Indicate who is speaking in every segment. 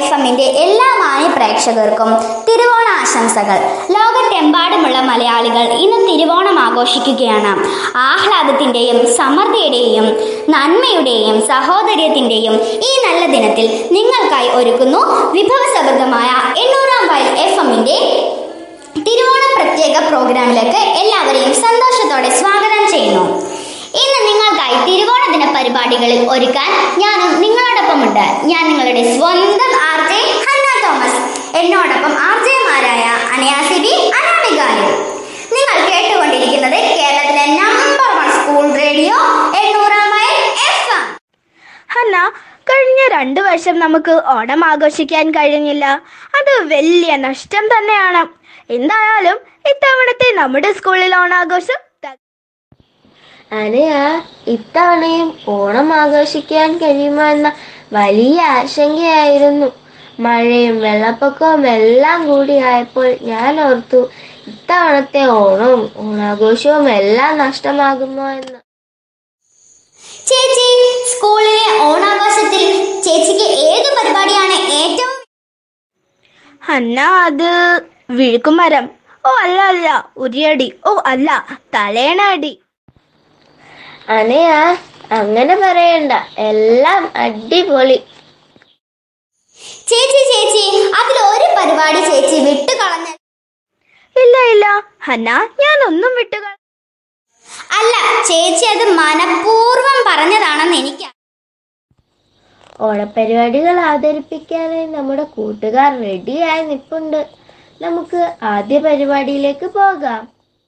Speaker 1: F എമ്മിന്റെ എല്ലാ മാന്യ പ്രേക്ഷകർക്കും തിരുവോണ ആശംസകൾ ലോകത്തെമ്പാടുമുള്ള മലയാളികൾ ഇന്ന് തിരുവോണം ആഘോഷിക്കുകയാണ് ആഹ്ലാദത്തിന്റെയും സമൃദ്ധിയുടെയും നന്മയുടെയും സഹോദര്യത്തിന്റെയും ഈ നല്ല ദിനത്തിൽ നിങ്ങൾക്കായി ഒരുക്കുന്നു വിഭവസമൃദ്ധമായ എണ്ണൂറാം വയൽ എഫ് എമ്മിന്റെ തിരുവോണ പ്രത്യേക പ്രോഗ്രാമിലേക്ക് എല്ലാവരെയും സന്തോഷത്തോടെ സ്വാഗതം ചെയ്യുന്നു ഇന്ന് നിങ്ങൾക്കായി തിരുവോണ ദിന പരിപാടികളിൽ ഒരുക്കാൻ ഞാനും നിങ്ങളോടൊപ്പമുണ്ട് ഞാൻ നിങ്ങളുടെ സ്വന്തം ആർ ജെ ഹന്ന തോമസ് എന്നോടൊപ്പം ആർ ജെമാരായ അനയാസിബി അനാമികായും നിങ്ങൾ കേട്ടുകൊണ്ടിരിക്കുന്നത് കേരളത്തിലെ നമ്പർ വൺ സ്കൂൾ റേഡിയോ എണ്ണൂറാം മൈൽ എഫ് എം
Speaker 2: ഹന്ന കഴിഞ്ഞ രണ്ടു വർഷം നമുക്ക് ഓണം ആഘോഷിക്കാൻ കഴിഞ്ഞില്ല അത് വലിയ നഷ്ടം തന്നെയാണ് എന്തായാലും ഇത്തവണത്തെ നമ്മുടെ സ്കൂളിൽ ഓണാഘോഷം ത-
Speaker 3: അനയാ ഇത്തവണയും ഓണം ആഘോഷിക്കാൻ കഴിയുമോ എന്ന വലിയ ആശങ്കയായിരുന്നു മഴയും വെള്ളപ്പൊക്കവും എല്ലാം കൂടിയായപ്പോൾ ഞാൻ ഓർത്തു ഇത്തവണത്തെ ഓണവും ഓണാഘോഷവും എല്ലാം നഷ്ടമാകുമോ എന്ന്
Speaker 1: ചേച്ചി സ്കൂളിലെ ഓണാഘോഷത്തിൽ ചേച്ചിക്ക് ഏത് പരിപാടിയാണ് ഏറ്റവും
Speaker 2: ഹന്ന അത് വിഴുക്കുമരം ഓ അല്ല അല്ല ഉരിയടി ഓ അല്ല തലേണടി
Speaker 3: അനയാ അങ്ങനെ പറയണ്ട എല്ലാം അടിപൊളി
Speaker 1: ചേച്ചി ചേച്ചി അതിൽ ഒരു പരിപാടി ചേച്ചി വിട്ടുകളഞ്ഞ
Speaker 2: ഇല്ല ഇല്ല ഹന്ന ഞാൻ ഒന്നും വിട്ടുക
Speaker 1: അല്ല ചേച്ചി അത് മനഃപൂർവ്വം പറഞ്ഞതാണെന്ന് എനിക്ക്
Speaker 3: ഓണപരിപാടികൾ അവതരിപ്പിക്കാനായി നമ്മുടെ കൂട്ടുകാർ റെഡിയായി നിൽപ്പുണ്ട് നമുക്ക് ആദ്യ പരിപാടിയിലേക്ക് പോകാം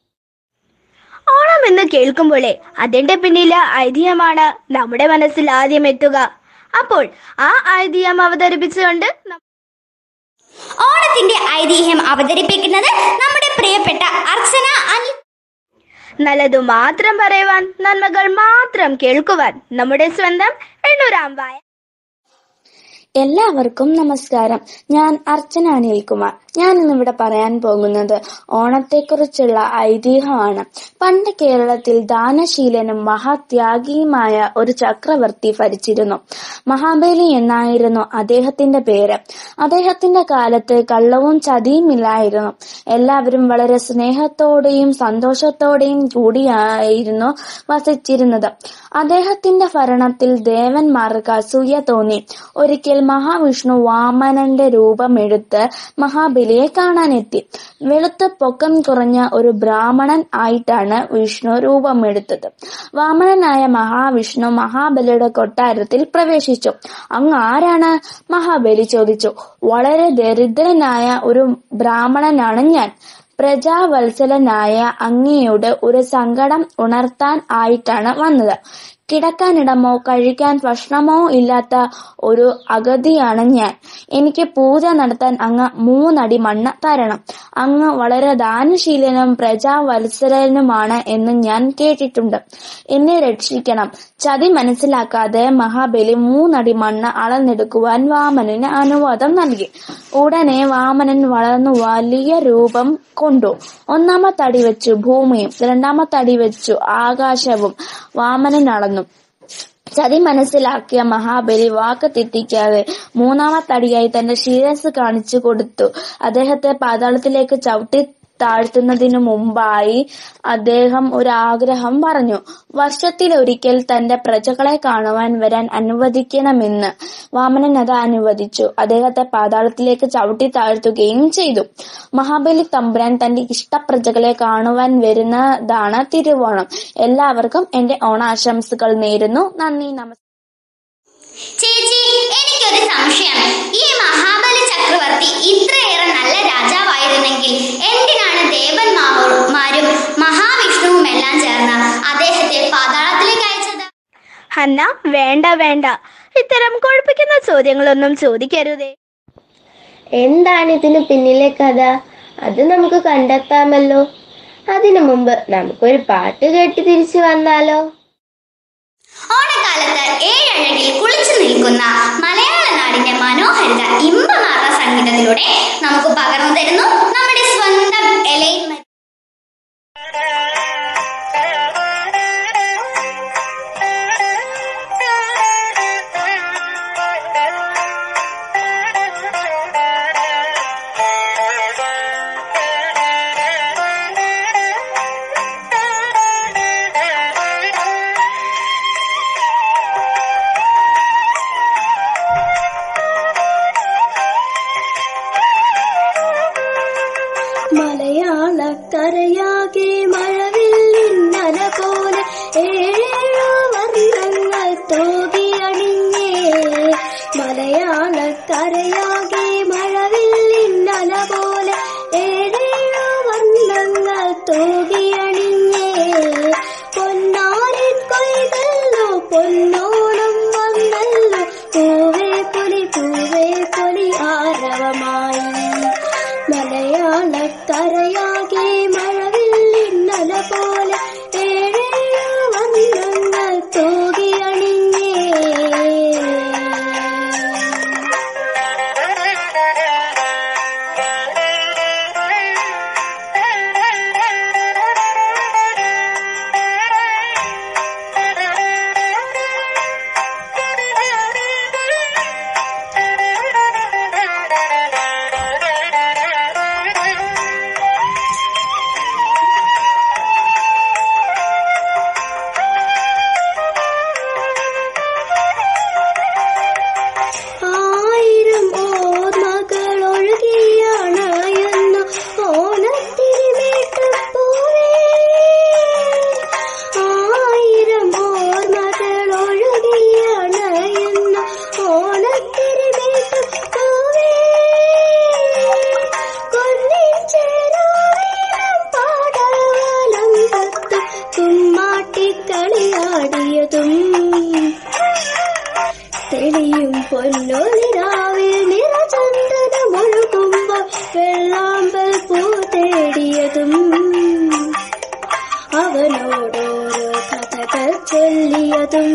Speaker 2: ഓണം എന്ന് കേൾക്കുമ്പോഴേ അതിന്റെ പിന്നിലെ ഐതിഹ്യമാണ് നമ്മുടെ മനസ്സിൽ ആദ്യം എത്തുക അപ്പോൾ ആ ഐതിഹ്യം അവതരിപ്പിച്ചുകൊണ്ട് ന-
Speaker 1: ഓണത്തിന്റെ ഐതിഹ്യം അവതരിപ്പിക്കുന്നത് നമ്മുടെ പ്രിയപ്പെട്ട അർച്ചന അനിൽ
Speaker 2: നല്ലതു മാത്രം പറയുവാൻ നന്മകൾ മാത്രം കേൾക്കുവാൻ നമ്മുടെ സ്വന്തം എണ്ണൂറാം വായ
Speaker 4: എല്ലാവർക്കും നമസ്കാരം ഞാൻ അർച്ചന അനിൽകുമാർ ഞാൻ ഇന്നിവിടെ പറയാൻ പോകുന്നത് ഓണത്തെക്കുറിച്ചുള്ള ഐതിഹ്യമാണ് പണ്ട് കേരളത്തിൽ ദാനശീലനും മഹാത്യാഗിയുമായ ഒരു ചക്രവർത്തി ഭരിച്ചിരുന്നു മഹാബലി എന്നായിരുന്നു അദ്ദേഹത്തിന്റെ പേര് അദ്ദേഹത്തിന്റെ കാലത്ത് കള്ളവും ചതിയുമില്ലായിരുന്നു എല്ലാവരും വളരെ സ്നേഹത്തോടെയും സന്തോഷത്തോടെയും കൂടിയായിരുന്നു വസിച്ചിരുന്നത് അദ്ദേഹത്തിന്റെ ഭരണത്തിൽ ദേവന്മാർക്ക് അസൂയ തോന്നി ഒരിക്കൽ മഹാവിഷ്ണു വാമനന്റെ രൂപമെടുത്ത് മഹാബലിയെ കാണാനെത്തി വെളുത്ത പൊക്കം കുറഞ്ഞ ഒരു ബ്രാഹ്മണൻ ആയിട്ടാണ് വിഷ്ണു രൂപമെടുത്തത് വാമനനായ മഹാവിഷ്ണു മഹാബലിയുടെ കൊട്ടാരത്തിൽ പ്രവേശിച്ചു അങ്ങ് ആരാണ് മഹാബലി ചോദിച്ചു വളരെ ദരിദ്രനായ ഒരു ബ്രാഹ്മണനാണ് ഞാൻ പ്രജാവത്സലനായ അങ്ങയുടെ ഒരു സങ്കടം ഉണർത്താൻ ആയിട്ടാണ് വന്നത് കിടക്കാനിടമോ കഴിക്കാൻ ഭക്ഷണമോ ഇല്ലാത്ത ഒരു അഗതിയാണ് ഞാൻ എനിക്ക് പൂജ നടത്താൻ അങ്ങ് മൂന്നടി മണ്ണ് തരണം അങ്ങ് വളരെ ദാനശീലനും പ്രജാവത്സരനുമാണ് എന്ന് ഞാൻ കേട്ടിട്ടുണ്ട് എന്നെ രക്ഷിക്കണം ചതി മനസ്സിലാക്കാതെ മഹാബലി മൂന്നടി മണ്ണ് അളന്നെടുക്കുവാൻ വാമനന് അനുവാദം നൽകി ഉടനെ വാമനൻ വളർന്നു വലിയ രൂപം കൊണ്ടു ഒന്നാമത്തെ അടി വെച്ചു ഭൂമിയും രണ്ടാമത്തെ അടി വെച്ചു ആകാശവും വാമനൻ അളന്നു ചതി മനസ്സിലാക്കിയ മഹാബലി വാക്ക് തെറ്റിക്കാതെ മൂന്നാമത്തടിയായി തന്റെ ശിരസ് കാണിച്ചു കൊടുത്തു അദ്ദേഹത്തെ പാതാളത്തിലേക്ക് ചവിട്ടി താഴ്ത്തുന്നതിനു മുമ്പായി അദ്ദേഹം ഒരു ആഗ്രഹം പറഞ്ഞു വർഷത്തിലൊരിക്കൽ തന്റെ പ്രജകളെ കാണുവാൻ വരാൻ അനുവദിക്കണമെന്ന് വാമനൻ അത് അനുവദിച്ചു അദ്ദേഹത്തെ പാതാളത്തിലേക്ക് ചവിട്ടി താഴ്ത്തുകയും ചെയ്തു മഹാബലി തമ്പുരാൻ തന്റെ ഇഷ്ടപ്രജകളെ കാണുവാൻ വരുന്നതാണ് തിരുവോണം എല്ലാവർക്കും എന്റെ ഓണാശംസകൾ നേരുന്നു നന്ദി നമസ്കാരം
Speaker 1: ചേച്ചി എനിക്കൊരു സംശയം ഈ മഹാബലി ചക്രവർത്തി ഇത്രയേറെ നല്ല രാജാവായിരുന്നെങ്കിൽ എന്തിനാണ് ദേവന്മാരും മഹാവിഷ്ണുവും എല്ലാം ചേർന്ന് അദ്ദേഹത്തെ പാതാളത്തിലേക്ക് അയച്ചത്
Speaker 2: ഹന്ന വേണ്ട വേണ്ട ഇത്തരം കുഴപ്പിക്കുന്ന ചോദ്യങ്ങളൊന്നും ചോദിക്കരുതേ
Speaker 3: എന്താണ് ഇതിന് പിന്നിലെ കഥ അത് നമുക്ക് കണ്ടെത്താമല്ലോ അതിനു മുമ്പ് നമുക്കൊരു പാട്ട് കേട്ട് തിരിച്ചു വന്നാലോ
Speaker 1: ഓണക്കാലത്ത് ഏഴഴകിൽ കുളിച്ചു നിൽക്കുന്ന മലയാള നാടിന്റെ മനോഹരിത ഇമ്പമാർന്ന സംഗീതത്തിലൂടെ നമുക്ക് പകർന്നു തരുന്നു നമ്മുടെ സ്വന്തം എലൈൻ മ-
Speaker 5: Thank you.
Speaker 3: മലയാളക്കരയാകെ മഴവില്ലിന്നല പോലെ ഏഴേഴോ വർണ്ണങ്ങൾ തോകിയണിഞ്ഞേ മലയാളക്കരയാകെ മഴവില്ലിന്നല പോലെ ഏഴേഴോ വർണ്ണങ്ങൾ തോകിയണിഞ്ഞേ പൊന്നാരിൻ കൊയ്തല്ലോ പൊന്നോണം വന്നല്ലോ പൂവേ പൊലി പൂവേ പൊലി ആരവമായി മലയാളക്കരയാകെ മഴവില്ലിന്നല പോലെ ഏഴേഴോ വർണ്ണങ്ങൾ തോകിയണിഞ്ഞേ ആയിരം ഓർമ്മകൾ ഒഴുകിയണയുന്നു ഓണത്തിരിമേട്ടപ്പോഴേ ആയിരം ഓർമ്മകൾ ഒഴുകിയണയുന്നു ഓണത്തിരിമേട്ടപ്പോഴേ കൊന്നിച്ചേരായിരം പാടവലം പത്ത് തുമ്മാട്ടിക്കളിയാടിയതും തെളിയും പൊന്നൊളിരാവിൽ നിറചന്ദനമൊഴുകുമ്പോൾ വെള്ളാമ്പൽ പൂ തേടിയതും അവനോടോരോ കഥകൾ ചൊല്ലിയതും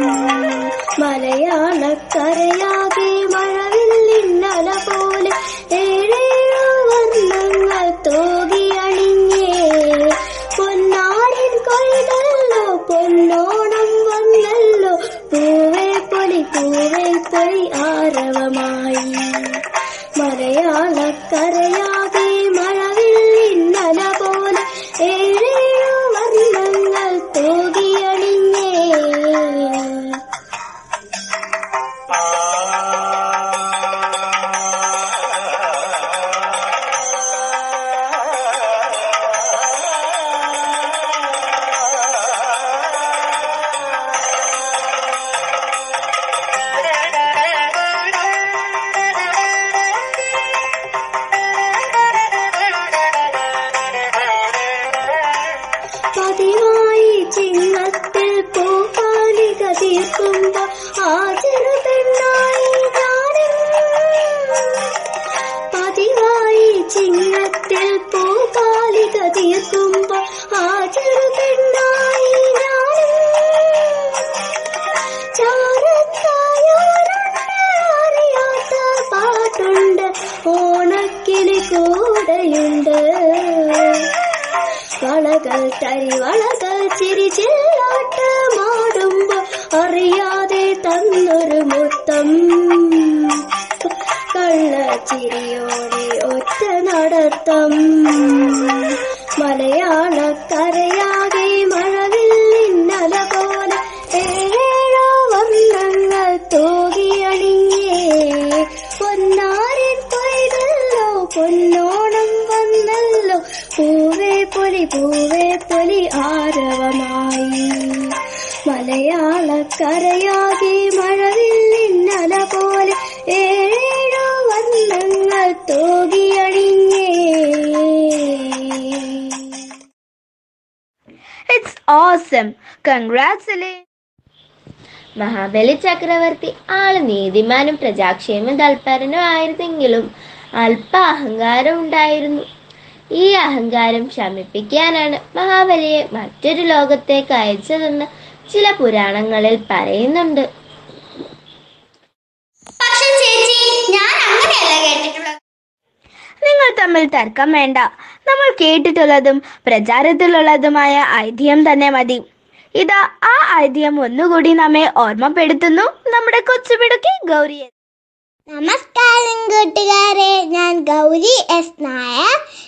Speaker 3: മലയാളക്കരയാകെ മഴവില്ലിന്നല പോലെ ഏഴേഴോ വർണ്ണങ്ങൾ തോകിയണിഞ്ഞേ പൊന്നാരിൻ കൊയ്തല്ലോ പൊന്നോണം വന്നല്ലോ പൂവേ പൊലി പൂവേ പൊലി ആരവമായി മലയാളക്കരയാകെ മഴവില്ലിന്നല പോലെ ഏഴേഴോ വർണ്ണങ്ങൾ തോകിയണിഞ്ഞേ പതിവായി ചിങ്ങത്തിൽ പൂക്കാലിക തീർക്കുമ്പോ ആ ചെറുപെണ്ണായി ഞാനും പതിവായി ചിങ്ങത്തിൽ പൂക്കാലിക തീർക്കുമ്പോ ആ ചെറുപെണ്ണായി ഞാനും ചാരത്തായോരുണ്ട് അറിയാത്ത പാട്ടുണ്ട് ഓണക്കിളി കൂടെയുണ്ട് വളകൾ തരിവളകൾ ചിരിച്ചില്ലാട്ടമാടുമ്പോ അറിയാതെ തന്നൊരു മുത്തം കള്ളച്ചിരിയോടെ ഒറ്റ നടത്തം മലയാളക്കരയാകെ മഴവില്ലിന്നല പോലെ ഏഴേഴോ വർണ്ണങ്ങൾ തോകിയണിഞ്ഞേ പൊന്നാരിൻ കൊയ്തല്ലോ പൊന്നോണം വന്നല്ലോ പൂവേ പൊലി പൂവേ പൊലി ആരവമായി മലയാളക്കരയാകെ മഴവില്ലിന്നല പോലെ ഏഴേഴോ വർണ്ണങ്ങൾ തോകിയണിഞ്ഞേ
Speaker 2: ഇറ്റ്സ് ഓസം കൺഗ്രാറ്റ്സുലേറ്റ്
Speaker 3: മഹാബലി ചക്രവർത്തി ആള് നീതിമാനും പ്രജാക്ഷേമ തൽപരനും ആയിരുന്നെങ്കിലും അല്പ അഹങ്കാരം ഉണ്ടായിരുന്നു ഈ അഹങ്കാരം ശമിപ്പിക്കാനാണ് മഹാബലിയെ മറ്റൊരു ലോകത്തേക്ക് അയച്ചതെന്ന് ചില പുരാണങ്ങളിൽ പറയുന്നുണ്ട്
Speaker 1: പക്ഷെ ചേച്ചി ഞാൻ അങ്ങനെയല്ല കേട്ടിട്ടുള്ളത്
Speaker 2: നിങ്ങൾ തമ്മിൽ തർക്കം വേണ്ട നമ്മൾ കേട്ടിട്ടുള്ളതും പ്രചാരത്തിലുള്ളതുമായ ഐതിഹ്യം തന്നെ മതി ഇതാ ആ ഐതിഹ്യം ഒന്നുകൂടി നമ്മെ ഓർമ്മപ്പെടുത്തുന്നു നമ്മുടെ കൊച്ചുപിടുക്കി ഗൗരിയെ
Speaker 5: നമസ്കാരം കൂട്ടുകാരെ ഞാൻ ഗൗരി എസ് നായർ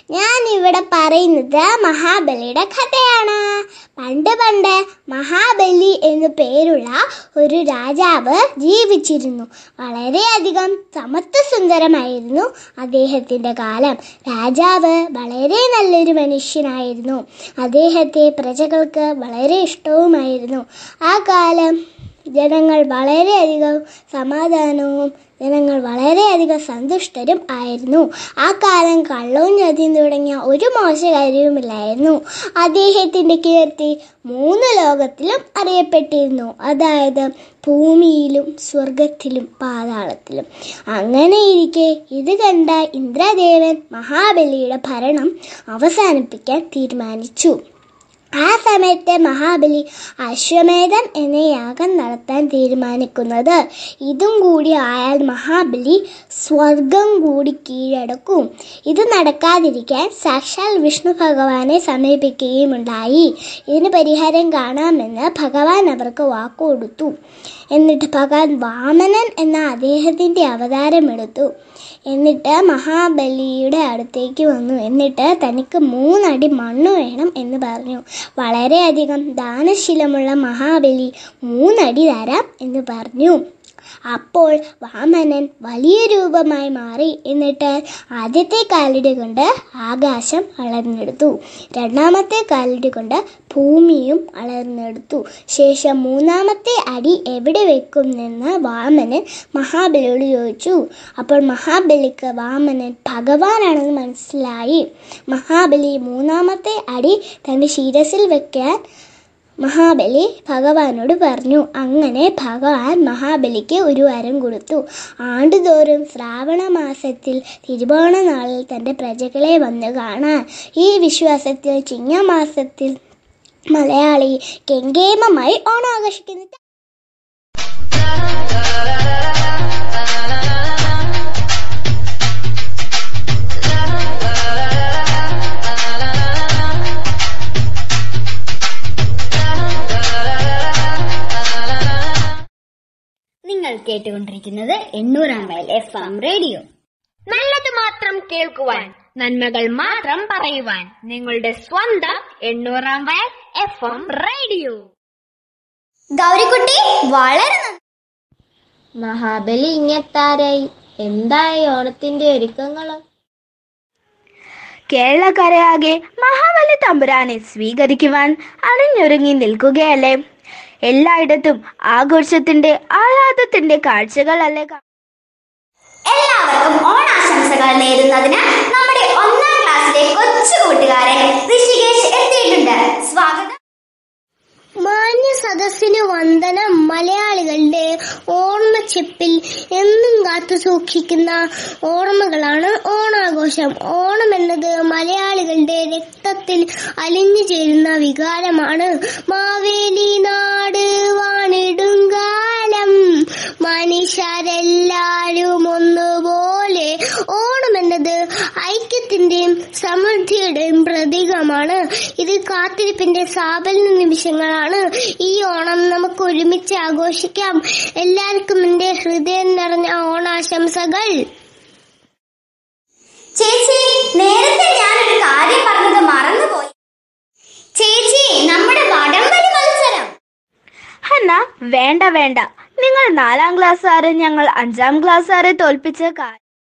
Speaker 5: ഞാൻ ഇവിടെ പറയുന്നത് മഹാബലിയുടെ കഥയാണ് പണ്ട് പണ്ട് മഹാബലി എന്നു പേരുള്ള ഒരു രാജാവ് ജീവിച്ചിരുന്നു വളരെയധികം സമത്വസുന്ദരമായിരുന്നു അദ്ദേഹത്തിൻ്റെ കാലം രാജാവ് വളരെ നല്ലൊരു മനുഷ്യനായിരുന്നു അദ്ദേഹത്തെ പ്രജകൾക്ക് വളരെ ഇഷ്ടവുമായിരുന്നു ആ കാലം ജനങ്ങൾ വളരെയധികം സമാധാനവും ജനങ്ങൾ വളരെയധികം സന്തുഷ്ടരും ആയിരുന്നു ആ കാലം കള്ളവും ചതിയും തുടങ്ങിയ ഒരു മോശകാര്യവുമില്ലായിരുന്നു അദ്ദേഹത്തിൻ്റെ കീർത്തി മൂന്ന് ലോകത്തിലും അറിയപ്പെട്ടിരുന്നു അതായത് ഭൂമിയിലും സ്വർഗത്തിലും പാതാളത്തിലും അങ്ങനെയിരിക്കെ ഇത് കണ്ട ഇന്ദ്രദേവൻ മഹാബലിയുടെ ഭരണം അവസാനിപ്പിക്കാൻ തീരുമാനിച്ചു ആ സമയത്ത് മഹാബലി അശ്വമേധം എന്ന യാഗം നടത്താൻ തീരുമാനിക്കുന്നത് ഇതും കൂടി ആയാൽ മഹാബലി സ്വർഗം കൂടി കീഴടക്കും ഇത് നടക്കാതിരിക്കാൻ സാക്ഷാൽ വിഷ്ണു ഭഗവാനെ സമീപിക്കുകയുമുണ്ടായി ഇതിന് പരിഹാരം കാണാമെന്ന് ഭഗവാൻ അവർക്ക് വാക്കുകൊടുത്തു എന്നിട്ട് ഭഗവാൻ വാമനൻ എന്ന അദ്ദേഹത്തിൻ്റെ അവതാരമെടുത്തു എന്നിട്ട് മഹാബലിയുടെ അടുത്തേക്ക് വന്നു എന്നിട്ട് തനിക്ക് മൂന്നടി മണ്ണ് വേണം എന്ന് പറഞ്ഞു വളരെയധികം ദാനശീലമുള്ള മഹാബലി മൂന്നടി തരാം എന്ന് പറഞ്ഞു അപ്പോൾ വാമനൻ വലിയ രൂപമായി മാറി എന്നിട്ട് ആദ്യത്തെ കാലടി കൊണ്ട് ആകാശം അളന്നെടുത്തു രണ്ടാമത്തെ കാലടി കൊണ്ട് ഭൂമിയും അളന്നെടുത്തു ശേഷം മൂന്നാമത്തെ അടി എവിടെ വെക്കുമെന്ന് വാമനൻ മഹാബലിയോട് ചോദിച്ചു അപ്പോൾ മഹാബലിക്ക് വാമനൻ ഭഗവാനാണെന്ന് മനസ്സിലായി മഹാബലി മൂന്നാമത്തെ അടി തൻ്റെ ശിരസിൽ വെക്കാൻ മഹാബലി ഭഗവാനോട് പറഞ്ഞു അങ്ങനെ ഭഗവാൻ മഹാബലിക്ക് ഒരു വരം കൊടുത്തു ആണ്ടുതോറും ശ്രാവണ മാസത്തിൽ തിരുവോണ നാളിൽ തൻ്റെ പ്രജകളെ വന്ന് കാണാൻ ഈ വിശ്വാസത്തിൽ ചിങ്ങമാസത്തിൽ മലയാളി കെങ്കേമമായി ഓണം ആഘോഷിക്കുന്നു
Speaker 1: നിങ്ങൾ കേട്ടുകൊണ്ടിരിക്കുന്നത് എണ്ണൂറാം മൈൽ എഫ് എം റേഡിയോ
Speaker 2: നല്ലത് മാത്രം കേൾക്കുവാൻ നന്മകൾ മാത്രം പറയുവാൻ നിങ്ങളുടെ സ്വന്തം എണ്ണൂറാം വയൽ എഫ് എം റേഡിയോ
Speaker 1: ഗൗരിക്കുട്ടി വളരെ നന്ദി.
Speaker 3: മഹാബലി ഇങ്ങെത്താരായി എന്തായി ഓണത്തിന്റെ ഒരുക്കങ്ങളോ
Speaker 2: കേരളക്കരയാകെ മഹാബലി തമ്പുരാനെ സ്വീകരിക്കുവാൻ അണിഞ്ഞൊരുങ്ങി നിൽക്കുകയല്ലേ എല്ലായിടത്തും ആഘോഷത്തിന്റെ ആഹ്ലാദത്തിന്റെ കാഴ്ചകളല്ലേ കാ-
Speaker 1: എല്ലാവർക്കും ഓണാശംസകൾ നേരുന്നതിന് നമ്മുടെ ഒന്നാം ക്ലാസ്സിലെ കൊച്ചു കൂട്ടുകാരൻ ഋഷികേഷ് എത്തിയിട്ടുണ്ട് സ്വാഗതം
Speaker 5: മാന്യ സദസ്സിന് വന്ദനം മലയാളികളുടെ ഓർമ്മച്ചെപ്പിൽ എന്നും കാത്തു സൂക്ഷിക്കുന്ന ഓർമ്മകളാണ് ഓണാഘോഷം ഓണം എന്നത് മലയാളികളുടെ രക്തത്തിൽ അലിഞ്ഞു ചേരുന്ന വികാരമാണ് മാവേലി നാട് വാണിടുങ്കാലം മനുഷ്യരെല്ലാരും ഒന്നുപോലെ ഓണം എന്നത് ഐക്യത്തിന്റെയും സമൃദ്ധിയുടെയും പ്രതീകമാണ് ഇത് കാത്തിരിപ്പിന്റെ സാബല്യ നിമിഷങ്ങളാണ് ഈ ഓണം നമുക്ക് ഒരുമിച്ച് ആഘോഷിക്കാം എല്ലാവർക്കും എന്റെ ഹൃദയം നിറഞ്ഞ ഓണാശംസകൾ
Speaker 1: ചേച്ചി നേരത്തെ ഞാനൊരു കാര്യം പറഞ്ഞത് മറന്നുപോയി ചേച്ചി നമ്മുടെ വടംവലി മത്സരം
Speaker 2: ഹന്ന വേണ്ട വേണ്ട നിങ്ങൾ നാലാം ക്ലാസ്സുകാരെ ഞങ്ങൾ അഞ്ചാം ക്ലാസ്സുകാരെ തോൽപ്പിച്ച കാര്യം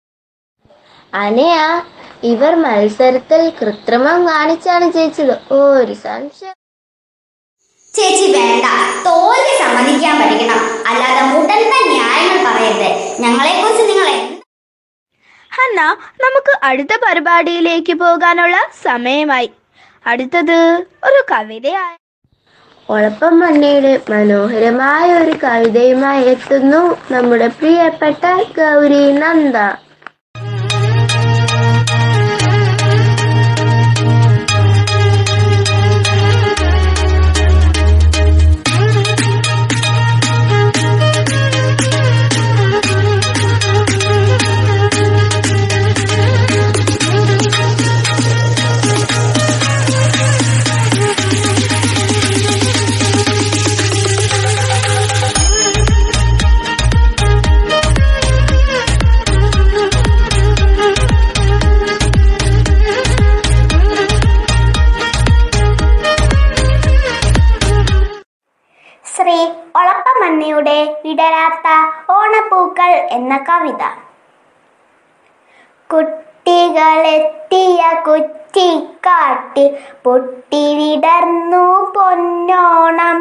Speaker 3: അനയാ ഇവർ മത്സരത്തിൽ കൃത്രിമം കാണിച്ചാണ് ജയിച്ചത് ഒരു സംശയം
Speaker 1: ചേച്ചി വേണ്ട തോൽവി സമ്മതിക്കാൻ പഠിക്കണം അല്ലാതെ മുടന്ത ന്യായങ്ങൾ പറയരുത് ഞങ്ങളെ കുറിച്ച് നിങ്ങൾ എന്ത്
Speaker 2: ഹന്ന നമുക്ക് അടുത്ത പരിപാടിയിലേക്ക് പോകാനുള്ള സമയമായി അടുത്തത് ഒരു കവിതയായ
Speaker 3: ഒളപ്പം മണ്ണിയുടെ മനോഹരമായ ഒരു കവിതയുമായി എത്തുന്നു നമ്മുടെ പ്രിയപ്പെട്ട ഗൗരി നന്ദ
Speaker 5: ും
Speaker 1: പൂക്കൾ എന്ന കവിത കുട്ടികളെത്തിയ കുറ്റിക്കാട്ടിൽ പൊട്ടിവിടർന്നു പൊന്നോണം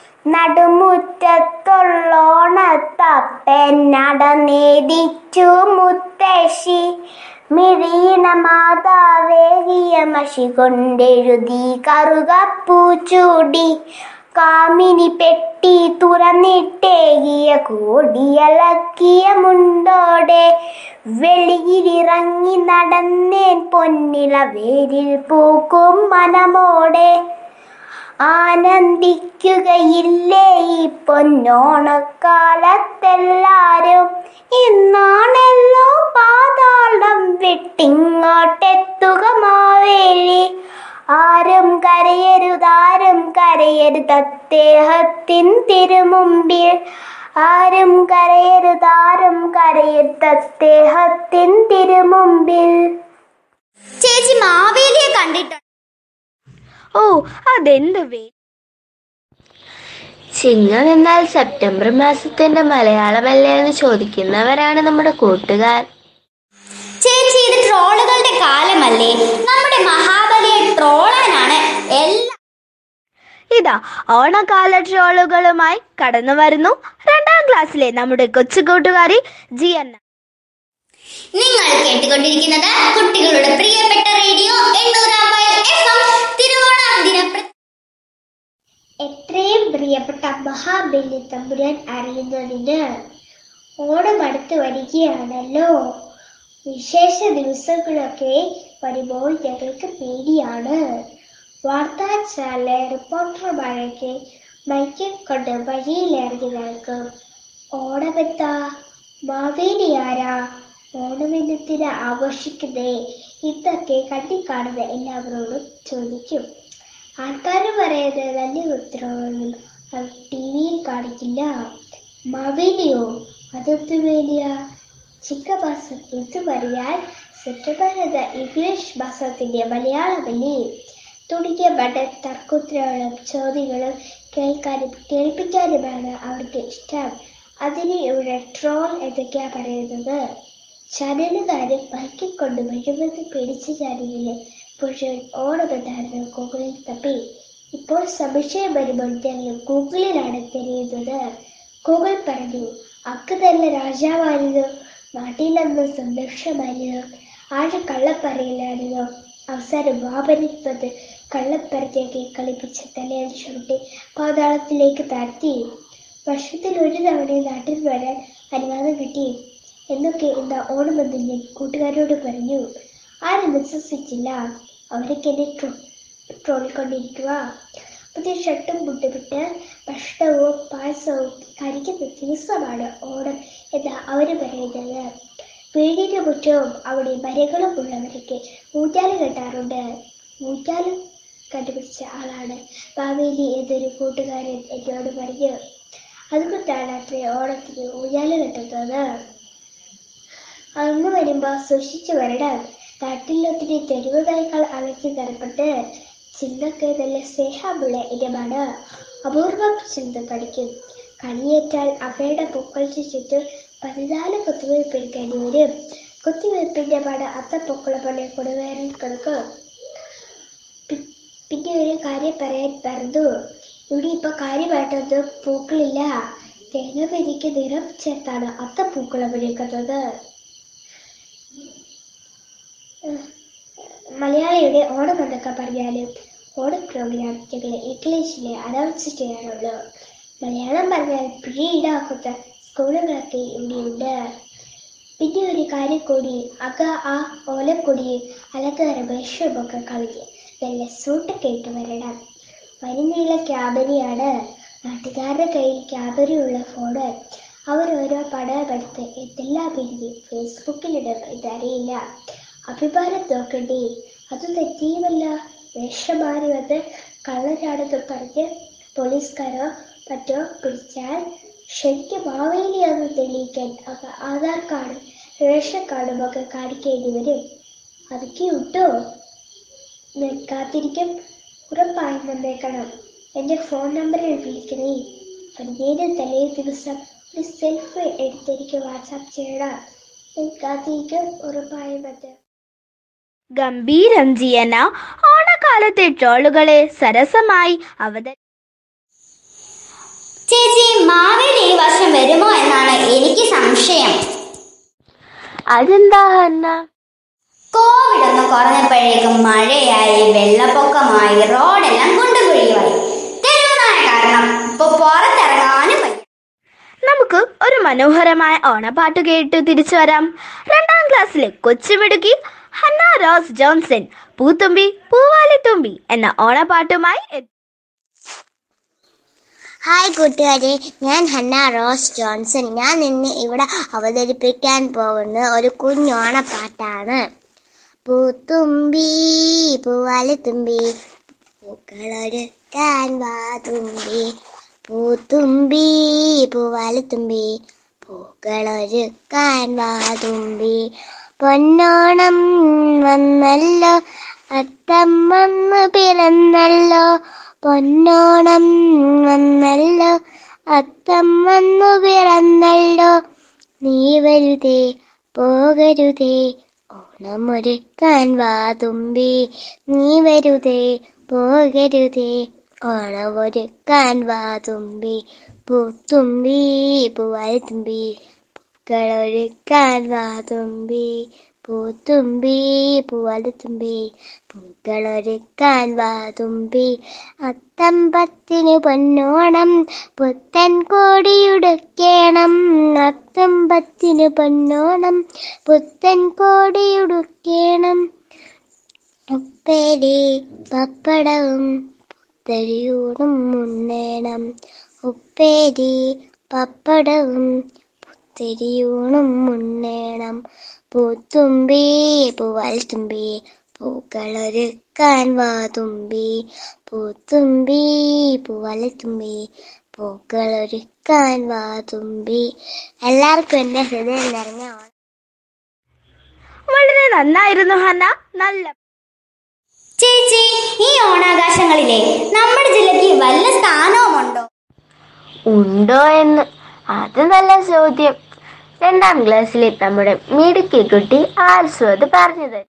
Speaker 1: നടുമുറ്റത്തുള്ളോണത്തപ്പൻ നടനേദിച്ചു മുത്തശ്ശി മിഴീണ മാതാവേകിയ മഷി കൊണ്ടെഴുതി കറുകപ്പൂ ചൂടി കാമിനി പെട്ടി തുറന്നിട്ടേകിയ കോടിയലക്കിയ മുണ്ടോടെ വെളിയിലിറങ്ങി നടന്നേൻ പൊന്നില വേരിൽ പൂക്കും മനമോടെ ആനന്ദിക്കുകയില്ലേ ഈ പൊന്നോണക്കാലത്തെല്ലാരും ഇന്നാണല്ലോ പാതാളം വിട്ടിങ്ങോട്ടെത്തുക മാവേലി ആരും കരയരുതാരും കരയരുതദ്ദേഹത്തിൻ തിരുമുമ്പിൽ ആരും കരയരുതാരും കരയരുതദ്ദേഹത്തിൻ തിരുമുമ്പിൽ ചേച്ചി മാവേലിയെ കണ്ടിട്ടുണ്ട്
Speaker 2: ഓ അതെന്ത് വേ
Speaker 3: ചിങ്ങം എന്നാൽ സെപ്റ്റംബർ മാസത്തിന്റെ മലയാളമല്ലേ എന്ന് ചോദിക്കുന്നവരാണ് നമ്മുടെ കൂട്ടുകാർ
Speaker 1: ചേച്ചി ഇത് ട്രോളുകളുടെ കാലമല്ലേ നമ്മുടെ മഹാബലിയെ ട്രോളാനാണ് എല്ലാ
Speaker 2: ഇതാ ഓണക്കാല ട്രോളുകളുമായി കടന്നു വരുന്നു രണ്ടാം ക്ലാസ്സിലെ നമ്മുടെ കൊച്ചു കൂട്ടുകാരി ജി എന്ന
Speaker 1: നിങ്ങൾ കേട്ടുകൊണ്ടിരിക്കുന്നത് കുട്ടികളുടെ പ്രിയപ്പെട്ട റേഡിയോ എണ്ണൂറാം മൈൽ എഫ് എം തിരുവോണ ദിന
Speaker 5: എത്രയും പ്രിയപ്പെട്ട മഹാബലി തമ്പുരാൻ അറിയുന്നതിന് ഓണം അടുത്ത് വരികയാണല്ലോ വിശേഷ ദിവസങ്ങളൊക്കെ വരുമ്പോൾ ഞങ്ങൾക്ക് പേടിയാണ് വാർത്താ ചാനൽ റിപ്പോർട്ടർമാരൊക്കെ മൈക്കിൽ കൊണ്ട് വഴിയിലിറങ്ങി നൽകും ഓണമെത്താ മാവേലി ആരാ ഓണമെന്നത്തിന് ആഘോഷിക്കുന്നേ ഇതൊക്കെ കണ്ണി കാണുന്ന എല്ലാവരോടും ചോദിക്കും ആൾക്കാർ പറയുന്നത് നല്ല ഉത്തരവൊന്നും അവർ ടി വിയിൽ കാണിക്കില്ല മാവേലിയോ അതൊത്തു വേലിയ ചിക്കമാസം ഇത് പറയാൻ സെപ്റ്റംബർ എന്ന ഇംഗ്ലീഷ് മാസത്തിന്റെ മലയാളമല്ലേ തുടങ്ങിയ മണ്ട തർക്കുത്തരങ്ങളും ചോദ്യങ്ങളും കേൾക്കാനും കേൾപ്പിക്കാനുമാണ് അവർക്ക് ഇഷ്ടം അതിന് ഇവിടെ ട്രോൾ എന്നൊക്കെയാ പറയുന്നത് ചാനലുകാരും മയക്കിക്കൊണ്ട് മുഴുവൻ പിടിച്ചു ചാനലിലെ പുരുഷൻ ഓണമെന്നായിരുന്നു ഗൂഗിളിൽ തപ്പി ഇപ്പോൾ സംശയം വരുമ്പോൾ ഞങ്ങൾ ഗൂഗിളിലാണ് തിരയുന്നത് ഗൂഗിൾ പറഞ്ഞു അക്ക് തന്നെ രാജാവായിരുന്നു നാട്ടിലന്ന് സന്തോഷമായിരുന്നു ആര് കള്ളപ്പറയിലായിരുന്നു അവസാനം വാപനിപ്പത് കള്ളപ്പരത്തേക്ക് കളിപ്പിച്ച് തലയിൽ ചുരുട്ടി പാതാളത്തിലേക്ക് താഴ്ത്തി വർഷത്തിൽ ഒരു തവണ നാട്ടിൽ വരാൻ അനുവാദം കിട്ടി എന്നൊക്കെ എന്താ ഓണമെന്ന് ഞാൻ കൂട്ടുകാരോട് പറഞ്ഞു ആരും വിശ്വസിച്ചില്ല അവരൊക്കെ എന്നെ ട്രോ ട്രോളിക്കൊണ്ടിരിക്കുക പുതിയ ഷർട്ടും മുട്ടുവിട്ട് ഭക്ഷണവും പായസവും കഴിക്കുന്ന ദിവസമാണ് ഓണം എന്ന് അവർ പറയുന്നത് വീടിന്റെ മുറ്റവും അവിടെ മരങ്ങളും ഉള്ളവരൊക്കെ ഊറ്റാല് കെട്ടാറുണ്ട് ഊറ്റാല് കണ്ടുപിടിച്ച ആളാണ് മാവേലി എന്നൊരു കൂട്ടുകാരൻ എന്നോട് പറഞ്ഞു അതുകൊണ്ടാണ് അത്ര ഓണത്തിന് ഊഞ്ഞാല് കെട്ടുന്നത് അങ്ങ് വരുമ്പോ സൂക്ഷിച്ചു വരണം നാട്ടിലൊത്തിരി തെരുവ് നായ്ക്കൾ അലക്കി തരപ്പെട്ട് ചിന്തക്ക് നല്ല സ്നേഹമുള്ള ഇനമാണ് അപൂർവം ചിന്ത കടിക്കും കണിയേറ്റാൽ അവയുടെ പൂക്കൾക്ക് ചുറ്റും പതിനാല് കുത്തിവയ്പ് എടുക്കേണ്ടി വരും കുത്തിവയ്പ്പിന്റെ പട അത്തപ്പൊക്കള പോലെ കൊടുവേറിൽ കിടക്കും പി- പിന്നെ ഒരു കാര്യം പറയാൻ പറഞ്ഞു ഇവിടെ ഇപ്പൊ കാര്യമായിട്ടൊന്നും പൂക്കളില്ല തേങ്ങ പെരിക്ക് നിറം ചേർത്താണ് അത്തപ്പൂക്കളം ഒരുക്കുന്നത് ഏഹ്, മലയാളിയുടെ ഓണം എന്നൊക്കെ പറഞ്ഞാലും ഓണം പ്രോഗ്രാം ഞങ്ങൾ ഇംഗ്ലീഷിലെ അനൗൺസ് ചെയ്യാറുള്ളൂ മലയാളം പറഞ്ഞാൽ പിഴ ഈടാക്കുന്ന സ്കൂളുകളൊക്കെ ഇവിടെയുണ്ട് പിന്നെ ഒരു കാര്യം കൂടി അക ആ ഓലക്കൊടി അലങ്കാര വേഷമൊക്കെ കളഞ്ഞ് നല്ല സൂട്ടൊക്കെ ഇട്ട് വരണം വനിനീള ക്യാമറയാണ് നാട്ടുകാരുടെ കയ്യിൽ ക്യാമറയുള്ള ഫോണ് അവർ ഓരോ പടം എടുത്ത് എന്തെല്ലാം എഴുതി ഫേസ്ബുക്കിലിടും ഇതറിയില്ല അഭിമാനം നോക്കണ്ടേ അത് തെറ്റിയുമല്ല വേഷം മാറി വന്ന് കള്ളനാണെന്ന് പറഞ്ഞ് പോലീസുകാരോ മറ്റോ പിടിച്ചാൽ ശരിക്കും മാവേലിയാണെന്ന് തെളിയിക്കാൻ അവ ആധാർ കാർഡും റേഷൻ കാർഡും ഒക്കെ കാണിക്കേണ്ടി വരും അതൊക്കെ ഉണ്ടോ ഞാൻ കാത്തിരിക്കും ഉറപ്പായും വന്നേക്കണം എൻ്റെ ഫോൺ നമ്പറിൽ വിളിക്കണേ പതിനേഴ് തലേ ദിവസം ഒരു സെൽഫി എടുത്തെനിക്ക് വാട്സാപ്പ് ചെയ്യണം എനിക്ക് അധികം ഉറപ്പായും പറ്റും
Speaker 2: ഗംഭീരം ജിയന ഓണക്കാലത്തെ ട്രോളുകളെ സരസമായി അവതരി
Speaker 1: ചേച്ചി മാവേലി ഈ വർഷം വരുമോ എന്നാണ് എനിക്ക് സംശയം
Speaker 3: അതെന്താ ഹന്ന
Speaker 1: കോവിഡ് ഒന്ന് കുറഞ്ഞപ്പോഴേക്കും മഴയായി വെള്ളപ്പൊക്കമായി റോഡെല്ലാം കുണ്ടുകുഴിയുമായി തെരുവുനായ കാരണം ഇപ്പൊ പുറത്തിറങ്ങാനും വയ്യ
Speaker 2: നമുക്ക് ഒരു മനോഹരമായ ഓണപ്പാട്ട് കേട്ട് തിരിച്ചു വരാം രണ്ടാം ക്ലാസ്സിലെ കൊച്ചുമിടുക്കി ഹന്ന റോസ് ജോൺസൺ പൂത്തുമ്പി പൂവാലിത്തുമ്പി എന്ന ഓണപ്പാട്ടുമായി എത്തി.
Speaker 6: ഹായ് കൂട്ടുകാരെ ഞാൻ ഹന്ന റോസ് ജോൺസൺ ഞാൻ ഇന്ന് ഇവിടെ അവതരിപ്പിക്കാൻ പോകുന്ന ഒരു കുഞ്ഞോണ പാട്ടാണ് പൂത്തുമ്പി പൂവാലിത്തുമ്പി പൂക്കളൊരുക്കാൻ വാ തുമ്പി പൂത്തുമ്പി പൂവാലിത്തുമ്പി പൂക്കളൊരുക്കാൻ വാ തുമ്പി പൊന്നോണം വന്നല്ലോ അത്തം വന്ന് പിറന്നല്ലോ പൊന്നോണം വന്നല്ലോ അത്തം വന്നു പിറന്നല്ലോ നീ വരുതേ പോകരുതേ ഓണമൊരുക്കാൻ വാ തുമ്പി നീ വരുതേ പോകരുതേ ഓണമൊരുക്കാൻ വാ തുമ്പി പൂത്തുമ്പി പൂവാൽ തുമ്പി പൂക്കളൊരുക്കാൻ വാ തുമ്പി പൂത്തുമ്പി പൂവാലത്തുമ്പി പൂക്കളൊരുക്കാൻ വാ തുമ്പി അത്തമ്പത്തിന് പൊന്നോണം പുത്തൻ കോടിയുടുക്കേണം അത്തമ്പത്തിന് പൊന്നോണം പുത്തൻ കോടിയുടുക്കേണം ഉപ്പേരി പപ്പടവും പുത്തരിയൂണും മുന്നേണം ഉപ്പേരി പപ്പടവും പുത്തരിയൂണും മുന്നേണം പൂത്തുമ്പി പൂവാൽ തുമ്പി പൂക്കളൊരുക്കാൻ വാ തുമ്പി പൂത്തുമ്പി പൂവാൽ തുമ്പി പൂക്കളൊരുക്കാൻ വാ തുമ്പി എല്ലാവർക്കും എൻ്റെ ഹൃദയം നിറഞ്ഞ ഓണം
Speaker 2: വളരെ നന്നായിരുന്നു ഹന്ന നല്ല
Speaker 1: ചേച്ചി ഈ ഓണാകാശങ്ങളിലെ നമ്മുടെ ജില്ലയ്ക്ക് വല്ല സ്ഥാനവുമുണ്ടോ
Speaker 3: ഉണ്ടോ എന്ന് അത് നല്ല ചോദ്യം രണ്ടാം ക്ലാസ്സിലെ നമ്മുടെ മിടുക്കി കുട്ടി ആൽസു അത് പറഞ്ഞു തരും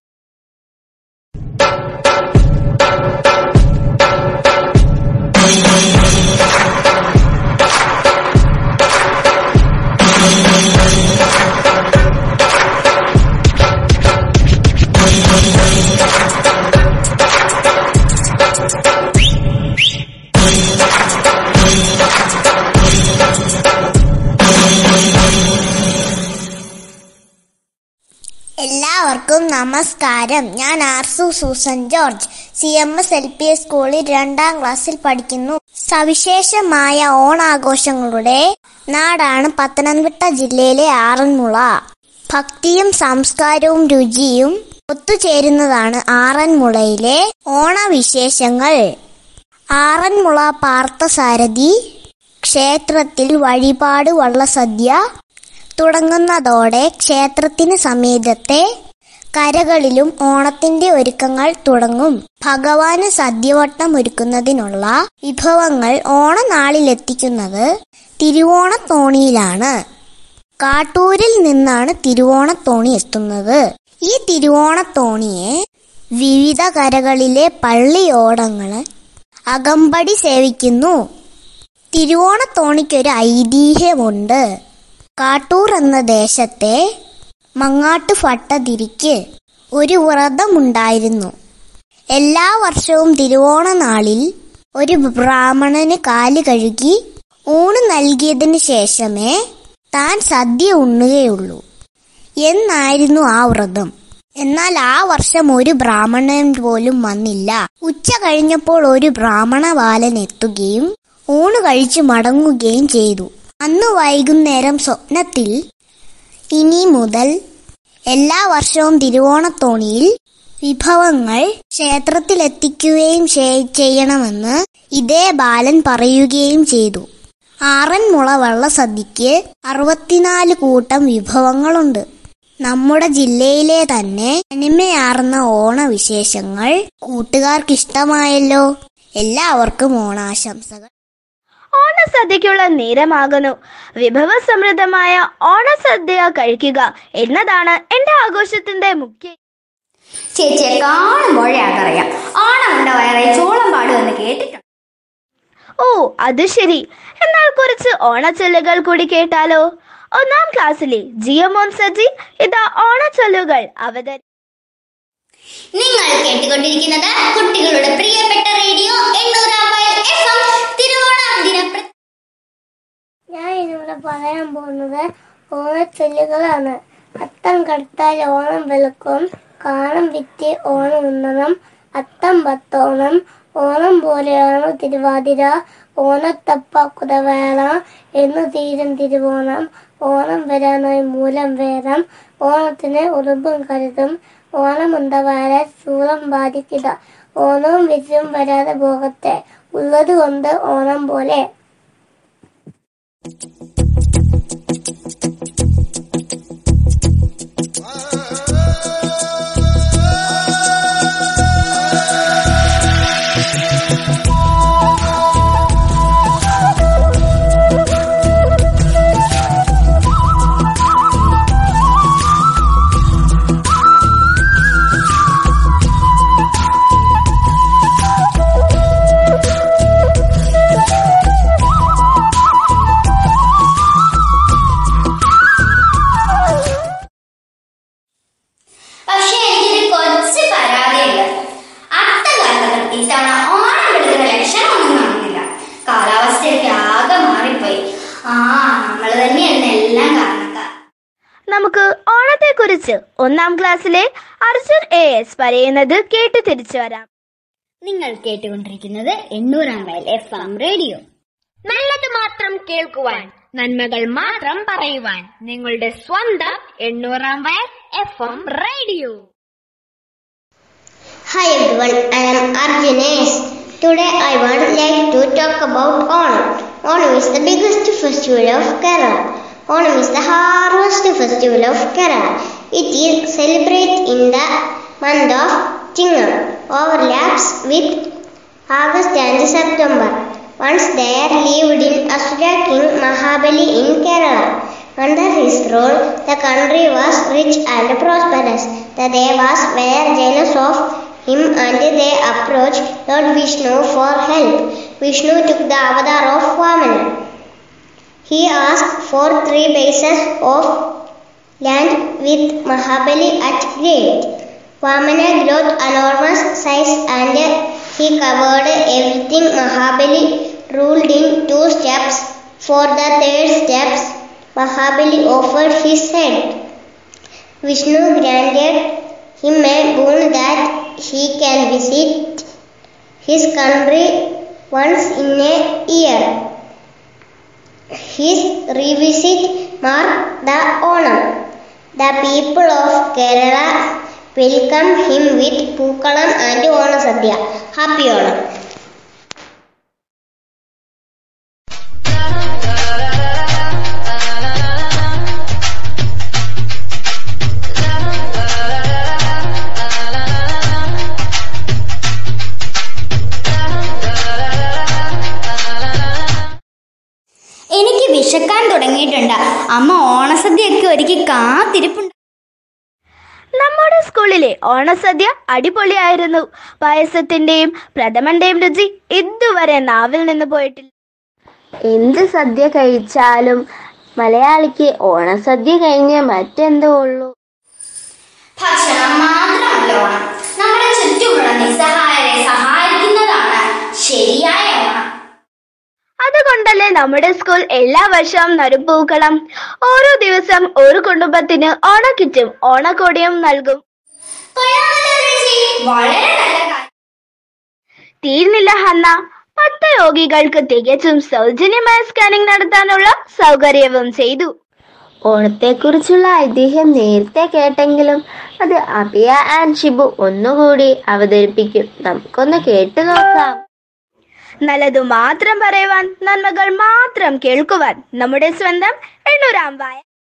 Speaker 6: എല്ലാവർക്കും നമസ്കാരം ഞാൻ Arsu Susan George C M S L P S സ്കൂളിൽ രണ്ടാം ക്ലാസ്സിൽ പഠിക്കുന്നു സവിശേഷമായ ഓണാഘോഷങ്ങളുടെ നാടാണ് പത്തനംതിട്ട ജില്ലയിലെ ആറന്മുള ഭക്തിയും സംസ്കാരവും രുചിയും ഒത്തുചേരുന്നതാണ് ആറന്മുളയിലെ ഓണവിശേഷങ്ങൾ ആറന്മുള പാർത്ഥസാരഥി ക്ഷേത്രത്തിൽ വഴിപാട് വള്ളസദ്യ തുടങ്ങുന്നതോടെ ക്ഷേത്രത്തിന് സമീപത്തെ കരകളിലും ഓണത്തിന്റെ ഒരുക്കങ്ങൾ തുടങ്ങും ഭഗവാന് സദ്യവട്ടം ഒരുക്കുന്നതിനുള്ള വിഭവങ്ങൾ ഓണനാളിലെത്തിക്കുന്നത് തിരുവോണത്തോണിയിലാണ് കാട്ടൂരിൽ നിന്നാണ് തിരുവോണത്തോണി എത്തുന്നത് ഈ തിരുവോണത്തോണിയെ വിവിധ കരകളിലെ പള്ളിയോടങ്ങൾ അകമ്പടി സേവിക്കുന്നു തിരുവോണത്തോണിക്കൊരു ഐതിഹ്യമുണ്ട് കാട്ടൂർ എന്ന ദേശത്തെ മങ്ങാട്ട് ഭട്ടതിരിക്ക് ഒരു വ്രതമുണ്ടായിരുന്നു എല്ലാ വർഷവും തിരുവോണ നാളിൽ ഒരു ബ്രാഹ്മണന് കാല് കഴുകി ഊണ് നൽകിയതിനു ശേഷമേ താൻ സദ്യ ഉണ്ണുകയുള്ളൂ എന്നായിരുന്നു ആ വ്രതം എന്നാൽ ആ വർഷം ഒരു ബ്രാഹ്മണൻ പോലും വന്നില്ല ഉച്ച കഴിഞ്ഞപ്പോൾ ഒരു ബ്രാഹ്മണ ബാലൻ എത്തുകയും ഊണ് കഴിച്ചു മടങ്ങുകയും ചെയ്തു അന്ന് വൈകുന്നേരം സ്വപ്നത്തിൽ ഇനി മുതൽ എല്ലാ വർഷവും തിരുവോണത്തോണിയിൽ വിഭവങ്ങൾ ക്ഷേത്രത്തിലെത്തിക്കുകയും ചെയ്- ചെയ്യണമെന്ന് ഇതേ ബാലൻ പറയുകയും ചെയ്തു ആറന്മുള വള്ളസദ്യക്ക് അറുപത്തിനാല് കൂട്ടം വിഭവങ്ങളുണ്ട് നമ്മുടെ ജില്ലയിലെ തന്നെ തനിമയാർന്ന ഓണവിശേഷങ്ങൾ കൂട്ടുകാർക്ക് ഇഷ്ടമായല്ലോ എല്ലാവർക്കും ഓണാശംസകൾ
Speaker 2: ഓണസദ്യക്കുള്ള നേരമാകുന്നു വിഭവസമൃദ്ധമായ ഓണസദ്യ കഴിക്കുക എന്നതാണ് എൻ്റെ ആഘോഷത്തിന്റെ മുഖ്യ
Speaker 1: ചേച്ചിയെ കാണുമ്പോഴേ അതറിയാം ഓണം ഉണ്ട വയറെ ചോളം പാടുമെന്ന് കേട്ടിട്ടുണ്ട്
Speaker 2: ഓ അത് ശരി എന്നാൽ കുറച്ച് ഓണച്ചൊല്ലുകൾ കൂടി കേട്ടാലോ ഒന്നാം ക്ലാസ്സിലെ ജിയമോൻ സജി ഇതാ ഓണച്ചൊല്ലുകൾ അവതരി
Speaker 1: നിങ്ങൾ കേട്ടുകൊണ്ടിരിക്കുന്നത് കുട്ടികളുടെ പ്രിയപ്പെട്ട റേഡിയോ എണ്ണൂറാം മൈൽ എഫ് എം തിരുവോണം ദിന
Speaker 5: ഞാൻ ഇന്നിവിടെ പറയാൻ പോകുന്നത് ഓണച്ചൊല്ലുകളാണ് അത്തം കടത്താൽ ഓണം വെളുക്കും കാണം വിറ്റ് ഓണം ഉണ്ണണം അത്തം പത്തോണം ഓണം പോലെയാണ് തിരുവാതിര ഓണത്തപ്പ കുടവേള എന്നു തീരും തിരുവോണം ഓണം വരാനായി മൂലം വേദം ഓണത്തിന് ഉറുമ്പും കരുതും ഓണമുണ്ടവാരെ സൂറം ബാധിക്കുക ഓണവും വിജയും വരാതെ പോകട്ടെ ഉള്ളത് കൊണ്ട് ഓണം പോലെ
Speaker 1: പക്ഷേ എനിക്കൊരു കൊച്ചു പരാതിയുണ്ട് അത്തകാലത്ത് ഇത്തവണ ഓണം എടുക്കുന്ന ലക്ഷണമൊന്നും കാണുന്നില്ല കാലാവസ്ഥയൊക്കെ ആകെ മാറിപ്പോയി ആ നമ്മൾ തന്നെയാണ് എല്ലാം കാരണക്കാർ
Speaker 2: നമുക്ക് ഓണത്തെക്കുറിച്ച് ഒന്നാം ക്ലാസ്സിലെ അർജുൻ എ എസ് പറയുന്നത് കേട്ട് തിരിച്ചു വരാം
Speaker 1: നിങ്ങൾ കേട്ടുകൊണ്ടിരിക്കുന്നത് എണ്ണൂറാം മൈൽ എഫ് എം റേഡിയോ
Speaker 2: നല്ലത് മാത്രം കേൾക്കുവാൻ നന്മകൾ മാത്രം പറയുവാൻ നിങ്ങളുടെ സ്വന്തം എണ്ണൂറാം വയർ F M radio
Speaker 3: Hi everyone, I am Arjunes. Today I would like to talk about Onam. Onam is the biggest festival of Kerala. Onam is the harvest festival of Kerala. It is celebrated in the month of Chingam, overlaps with August and September. Once there lived in Asura King Mahabali in Kerala. Under his rule, the country was rich and prosperous. The Devas were jealous of him and they approached Lord Vishnu for help. Vishnu took the avatar of Vamana. He asked for three bases of land with Mahabali at grade. Vamana grew enormous size and he covered everything. Mahabali ruled in two steps. For the third steps, Mahabali offered his head. Vishnu granted him a boon that he can visit his country once in a year. His revisit marked the Onam. The people of Kerala welcomed him with Pookalam and Onasadya. Happy Onam.
Speaker 1: എനിക്ക് വിശക്കാൻ തുടങ്ങിയിട്ടുണ്ട് അമ്മ ഓണസദ്യയൊക്കെ ഒരുക്കി കാത്തിരിപ്പുണ്ട്
Speaker 2: നമ്മുടെ സ്കൂളിലെ ഓണസദ്യ അടിപൊളിയായിരുന്നു പായസത്തിന്റെയും പ്രഥമന്റെയും രുചി ഇതുവരെ നാവിൽ നിന്ന് പോയിട്ടില്ല
Speaker 3: എന്ത് സദ്യ കഴിച്ചാലും മലയാളിക്ക് ഓണസദ്യ കഴിഞ്ഞ് മറ്റെന്തോ ഉള്ളൂ
Speaker 1: ഭക്ഷണം മാത്രമല്ല ഓണം നമ്മുടെ ചുറ്റുമുള്ള നിസ്സഹായരെ സഹായിക്കുന്നതാണ് ശരിയായ ഓണം
Speaker 2: അതുകൊണ്ടല്ലേ നമ്മുടെ സ്കൂൾ എല്ലാ വർഷവും നറുപ്പൂക്കളം ഓരോ ദിവസം ഒരു കുടുംബത്തിന് ഓണക്കിറ്റും ഓണക്കോടിയും നൽകും
Speaker 1: കൊള്ളാമല്ലോ ചേച്ചി. വളരെ നല്ല കാര്യം
Speaker 2: തീർന്നില്ല ഹന്ന പത്ത് രോഗികൾക്ക് തികച്ചും സൗജന്യമായ സ്കാനിംഗ് നടത്താനുള്ള സൗകര്യവും ചെയ്തു
Speaker 3: ഓണത്തെക്കുറിച്ചുള്ള ഐതിഹ്യം നേരത്തെ കേട്ടെങ്കിലും അത് അബിയ ആൻഡ് ഷിബു ഒന്നുകൂടി അവതരിപ്പിക്കും നമുക്കൊന്ന് കേട്ടു നോക്കാം
Speaker 2: നല്ലതു മാത്രം പറയുവാൻ നന്മകൾ മാത്രം കേൾക്കുവാൻ നമ്മുടെ സ്വന്തം എണ്ണൂറാം വായ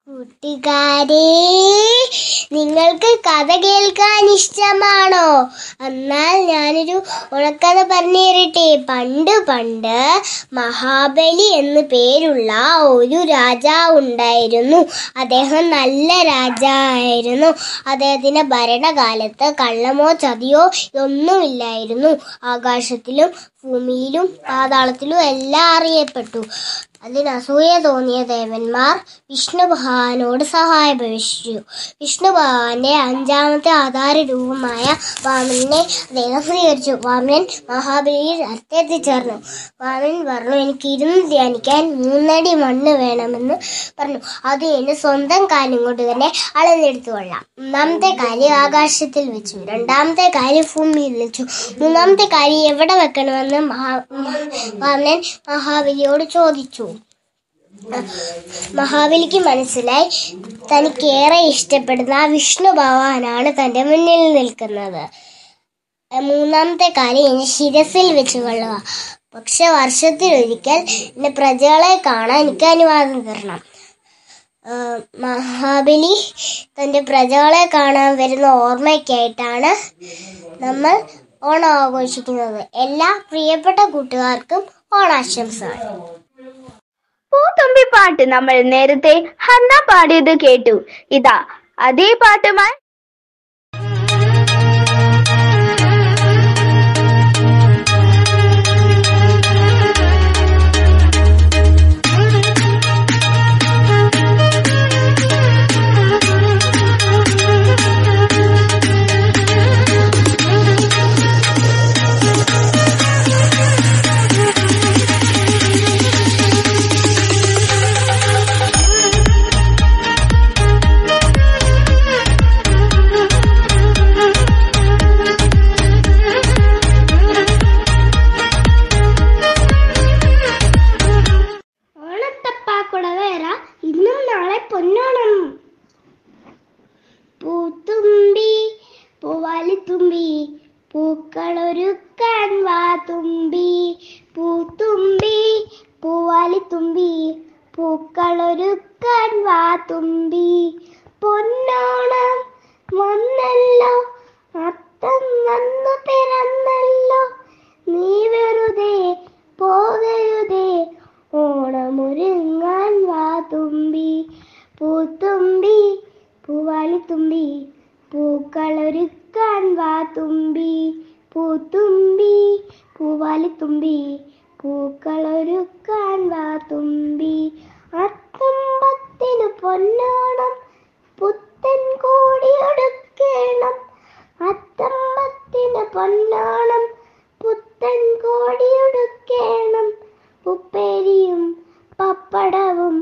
Speaker 3: കൂട്ടുകാരെ നിങ്ങൾക്ക് കഥ കേൾക്കാൻ ഇഷ്ടമാണോ എന്നാൽ ഞാനൊരു ഉണക്കഥ പറഞ്ഞു തരട്ടെ പണ്ട് പണ്ട് മഹാബലി എന്ന് പേരുള്ള ഒരു രാജാവ് ഉണ്ടായിരുന്നു അദ്ദേഹം നല്ല രാജാവായിരുന്നു അദ്ദേഹത്തിന്റെ ഭരണകാലത്ത് കള്ളമോ ചതിയോ ഇതൊന്നുമില്ലായിരുന്നു ആകാശത്തിലും ഭൂമിയിലും പാതാളത്തിലും എല്ലാം അറിയപ്പെട്ടു അതിന് അസൂയ തോന്നിയ ദേവന്മാർ വിഷ്ണു ഭഗവാനോട് സഹായം അപേക്ഷിച്ചു വിഷ്ണു ഭഗവാന്റെ അഞ്ചാമത്തെ ആധാര രൂപമായ വാമനെ അദ്ദേഹം സ്വീകരിച്ചു വാമനൻ മഹാബലിയിൽ അടുത്തെത്തിച്ചേർന്നു വാമനൻ പറഞ്ഞു എനിക്ക് ഇരുന്ന് ധ്യാനിക്കാൻ മൂന്നടി മണ്ണ് വേണമെന്ന് പറഞ്ഞു അത് എന്റെ സ്വന്തം കാര്യം കൊണ്ട് തന്നെ അളന്നെടുത്തു കൊള്ളാം ഒന്നാമത്തെ കാര്യം ആകാശത്തിൽ വെച്ചു രണ്ടാമത്തെ കാര്യം ഭൂമിയിൽ വെച്ചു മൂന്നാമത്തെ കാര്യം എവിടെ വെക്കണമെന്ന് മഹാ വാമനൻ മഹാബലിയോട് ചോദിച്ചു മഹാബലിക്ക് മനസ്സിലായി തനിക്കേറെ ഇഷ്ടപ്പെടുന്ന ആ വിഷ്ണു ഭഗവാനാണ് തന്റെ മുന്നിൽ നിൽക്കുന്നത് മൂന്നാമത്തെ കാര്യം ഇനി ശിരസിൽ വെച്ച് കൊള്ളുക പക്ഷെ വർഷത്തിലൊരിക്കൽ എന്റെ പ്രജകളെ കാണാൻ എനിക്ക് അനുവാദം തരണം ആ, മഹാബലി തന്റെ പ്രജകളെ കാണാൻ വരുന്ന ഓർമ്മയ്ക്കായിട്ടാണ് നമ്മൾ ഓണം ആഘോഷിക്കുന്നത് എല്ലാ പ്രിയപ്പെട്ട കൂട്ടുകാർക്കും ഓണാശംസകൾ
Speaker 2: പൂത്തുമ്പി പാട്ട് നമ്മൾ നേരത്തെ ഹന്ന പാടിയത് കേട്ടു ഇതാ അതേ പാട്ടുമായി
Speaker 5: ഓണത്തപ്പാക്കുടവേറ ഇന്നും നാളെ പൊന്നോണം പൂത്തുമ്പി പൂവാലിത്തുമ്പി പൂക്കളൊരുക്കാൻ വാ തുമ്പി പൂത്തുമ്പി പൂവാലിത്തുമ്പി പൂക്കളൊരുക്കാൻ വാ തുമ്പി പൊന്നോണം വന്നല്ലോ അത്തം വന്നു പിറന്നല്ലോ നീ വെറുതെ പോകരുതേ ഓണമൊരുങ്ങാൻ വാ തുമ്പി പൂത്തുമ്പി പൂവാലിത്തുമ്പി പൂക്കളൊരുക്കാൻ വാ തുമ്പി പൂത്തുമ്പി പൂവാലിത്തുമ്പി പൂക്കളൊരുക്കാൻ വാ തുമ്പി അത്തമ്പത്തിന് പൊന്നോണം പുത്തൻ കോടിയൊടുക്കേണം അത്തമ്പത്തിന് പൊന്നോണം പുത്തൻ കോടിയൊടുക്കേണം ഉപ്പേരിയും പപ്പടവും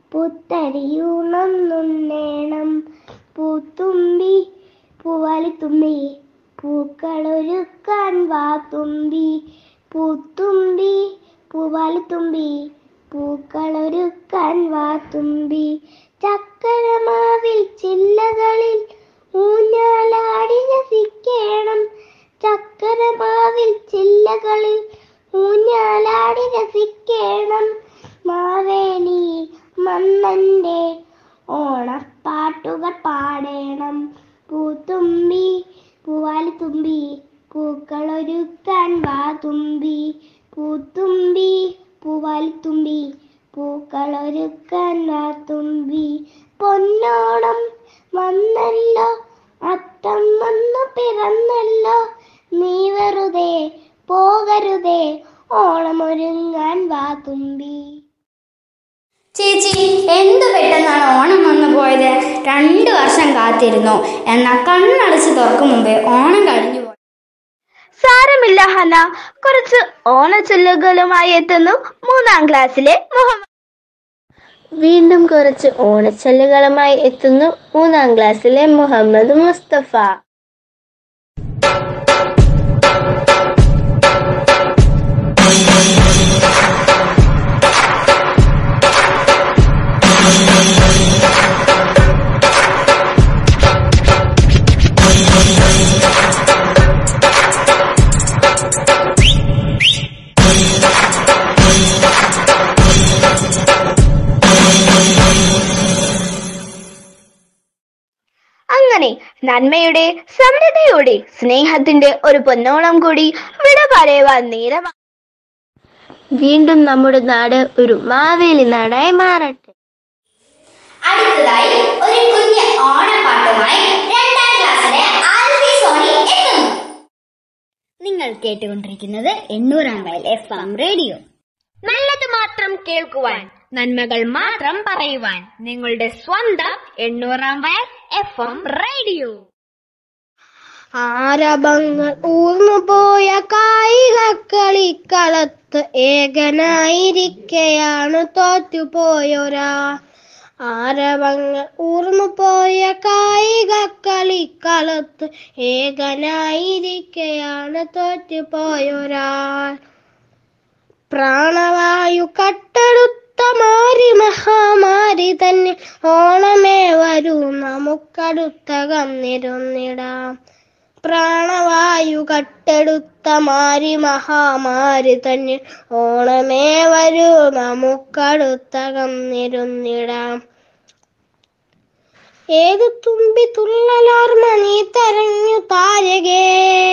Speaker 5: പുത്തരിയൂണൊന്നുണ്ണേണം പൂത്തുമ്പി പൂവാലിത്തുമ്പി പൂക്കളൊരുക്കാൻ വാ തുമ്പി പൂത്തുമ്പി പൂവാലിത്തുമ്പി പൂക്കളൊരുക്കാൻ വാ തുമ്പി ചക്കരമാവിൽ ചില്ലകളിൽ ഊഞ്ഞാലാടി രസിക്കേണം ചക്കരമാവിൽ ചില്ലകളിൽ ഊഞ്ഞാലാടി രസിക്കേണം മാവേലി മന്നന്റെ ഓണപ്പാട്ടുകൾ പാടേണം പൂത്തുമ്പി പൂവാലിത്തുമ്പി പൂക്കളൊരുക്കാൻ വാ തുമ്പി പൂത്തുമ്പി പൂവാലിത്തുമ്പി പൂക്കളൊരുക്കാൻ വാ തുമ്പി പൊന്നോണം വന്നല്ലോ അത്തം വന്നു പിറന്നല്ലോ നീ വെറുതെ പോകരുതേ ഓണമൊരുങ്ങാൻ വാ തുമ്പി
Speaker 1: ചേച്ചി എന്തു പെട്ടെന്നാണ് ഓണം വന്നു പോയത് രണ്ടു വർഷം കാത്തിരുന്നു എന്നാൽ കണ്ണടച്ച് തുറക്കും മുമ്പേ ഓണം കഴിഞ്ഞു പോയി
Speaker 2: സാരമില്ല ഹന കുറച്ച് ഓണച്ചൊല്ലുകളുമായി എത്തുന്നു മൂന്നാം ക്ലാസ്സിലെ മുഹമ്മദ്
Speaker 7: വീണ്ടും കുറച്ച് ഓണച്ചൊല്ലുകളുമായി എത്തുന്നു മൂന്നാം ക്ലാസ്സിലെ മുഹമ്മദ് മുസ്തഫ
Speaker 2: നന്മയുടെ സമൃദ്ധിയുടെ സ്നേഹത്തിന്റെ ഒരു പൊന്നോളം കൂടി വിട പറയുവാൻ നേരം
Speaker 7: വീണ്ടും നമ്മുടെ നാട് ഒരു മാവേലി നാടായി മാറട്ടെ
Speaker 1: അടുത്തതായി ഒരു കുഞ്ഞ് ഓണപ്പാട്ടുമായി രണ്ടാം ക്ലാസ്സിലെ ആൽഫി സോണി എത്തുന്നു നിങ്ങൾ കേട്ടുകൊണ്ടിരിക്കുന്നത് എണ്ണൂറാം വയൽ എഫ് എം റേഡിയോ
Speaker 2: നല്ലത് മാത്രം കേൾക്കുവാൻ നന്മകൾ മാത്രം പറയുവാൻ നിങ്ങളുടെ സ്വന്തം എണ്ണൂറാം വയൽ എഫ് എം റേഡിയോ ആരവങ്ങൾ ഊർന്നുപോയ കായിക കളിക്കളത്ത് ഏകനായിരിക്കയാണ് തോറ്റുപോയൊരാ ആരവങ്ങൾ ഊർന്നുപോയ കായിക കളിക്കളത്ത് ഏകനായിരിക്കയാണ് തോറ്റുപോയൊരാൾ പ്രാണവായു കട്ടെടുത്ത മാരി മഹാമാരി തന്നെ ഓണമേ വരൂ നമുക്കടുത്തകം നിരുന്നിടാം പ്രാണവായു കട്ടെടുത്ത മാരി മഹാമാരി തന്നെ ഓണമേ വരൂ നമുക്കടുത്തകം നിരുന്നിടാം ഏതു തുമ്പി തുള്ളലാർമ നീ തെരഞ്ഞു താരകേ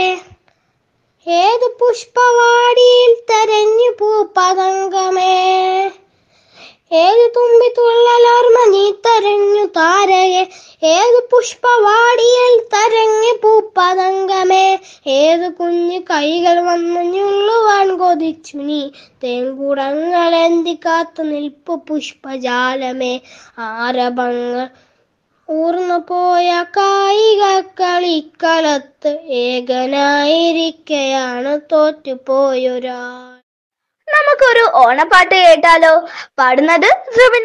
Speaker 2: ഏത് പുഷ്പവാടിയിൽ തെരഞ്ഞു പൂപ്പതങ്കമേ ഏത് തുമ്പി തുള്ളലാർമ നീ തെരഞ്ഞു താരകെ ഏത് പുഷ്പവാടിയിൽ തെരഞ്ഞു പൂപ്പതങ്കമേ ഏത് കുഞ്ഞു കൈകൾ വന്നു ഞുള്ളുവാൻ കൊതിച്ചു നീ തേങ്കുടങ്ങൾ എന്തി കാത്തു നിൽപ്പു പുഷ്പജാലമേ ആരഭങ്ങൾ ഊർന്നുപോയ കായിക കളിക്കളത്ത് ഏകനായിരിക്കയാണ് തോറ്റുപോയൊരാൾ നമുക്കൊരു ഓണപ്പാട്ട് കേട്ടാലോ പാടുന്നത് സുബിന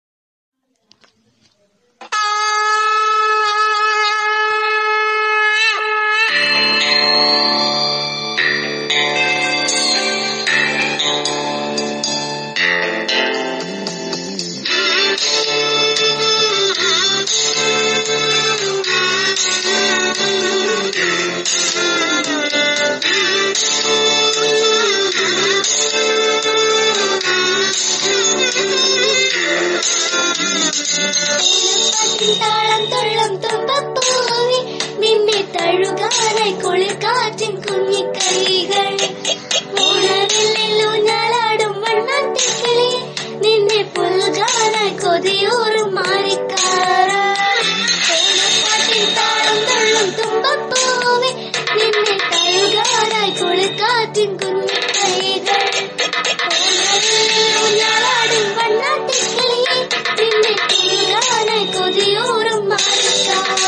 Speaker 5: താളം തുള്ളും തുമ്പപ്പൂവി നിന്നെ തഴുകാനായി കുളിർക്കാറ്റിൻ കുഞ്ഞിക്കൈകൾ ഓണവില്ലൂഞ്ഞാലാടും വണ്ണത്തിക്കിളി നിന്നെ പുൽകാനായി കൊതിയൂറും മാറിക്കാറ ഓണപ്പാട്ടിൻ താളം തുള്ളും തുമ്പപ്പൂവി നിന്നെ തഴുകാനായി കുളിർക്കാറ്റിൻ കുഞ്ഞിക്കൈകൾ ഓണവില്ലൂഞ്ഞാലാടും വണ്ണത്തിക്കിളി നിന്നെ പുൽകാനായി കൊതിയൂറും മാറിക്കാറ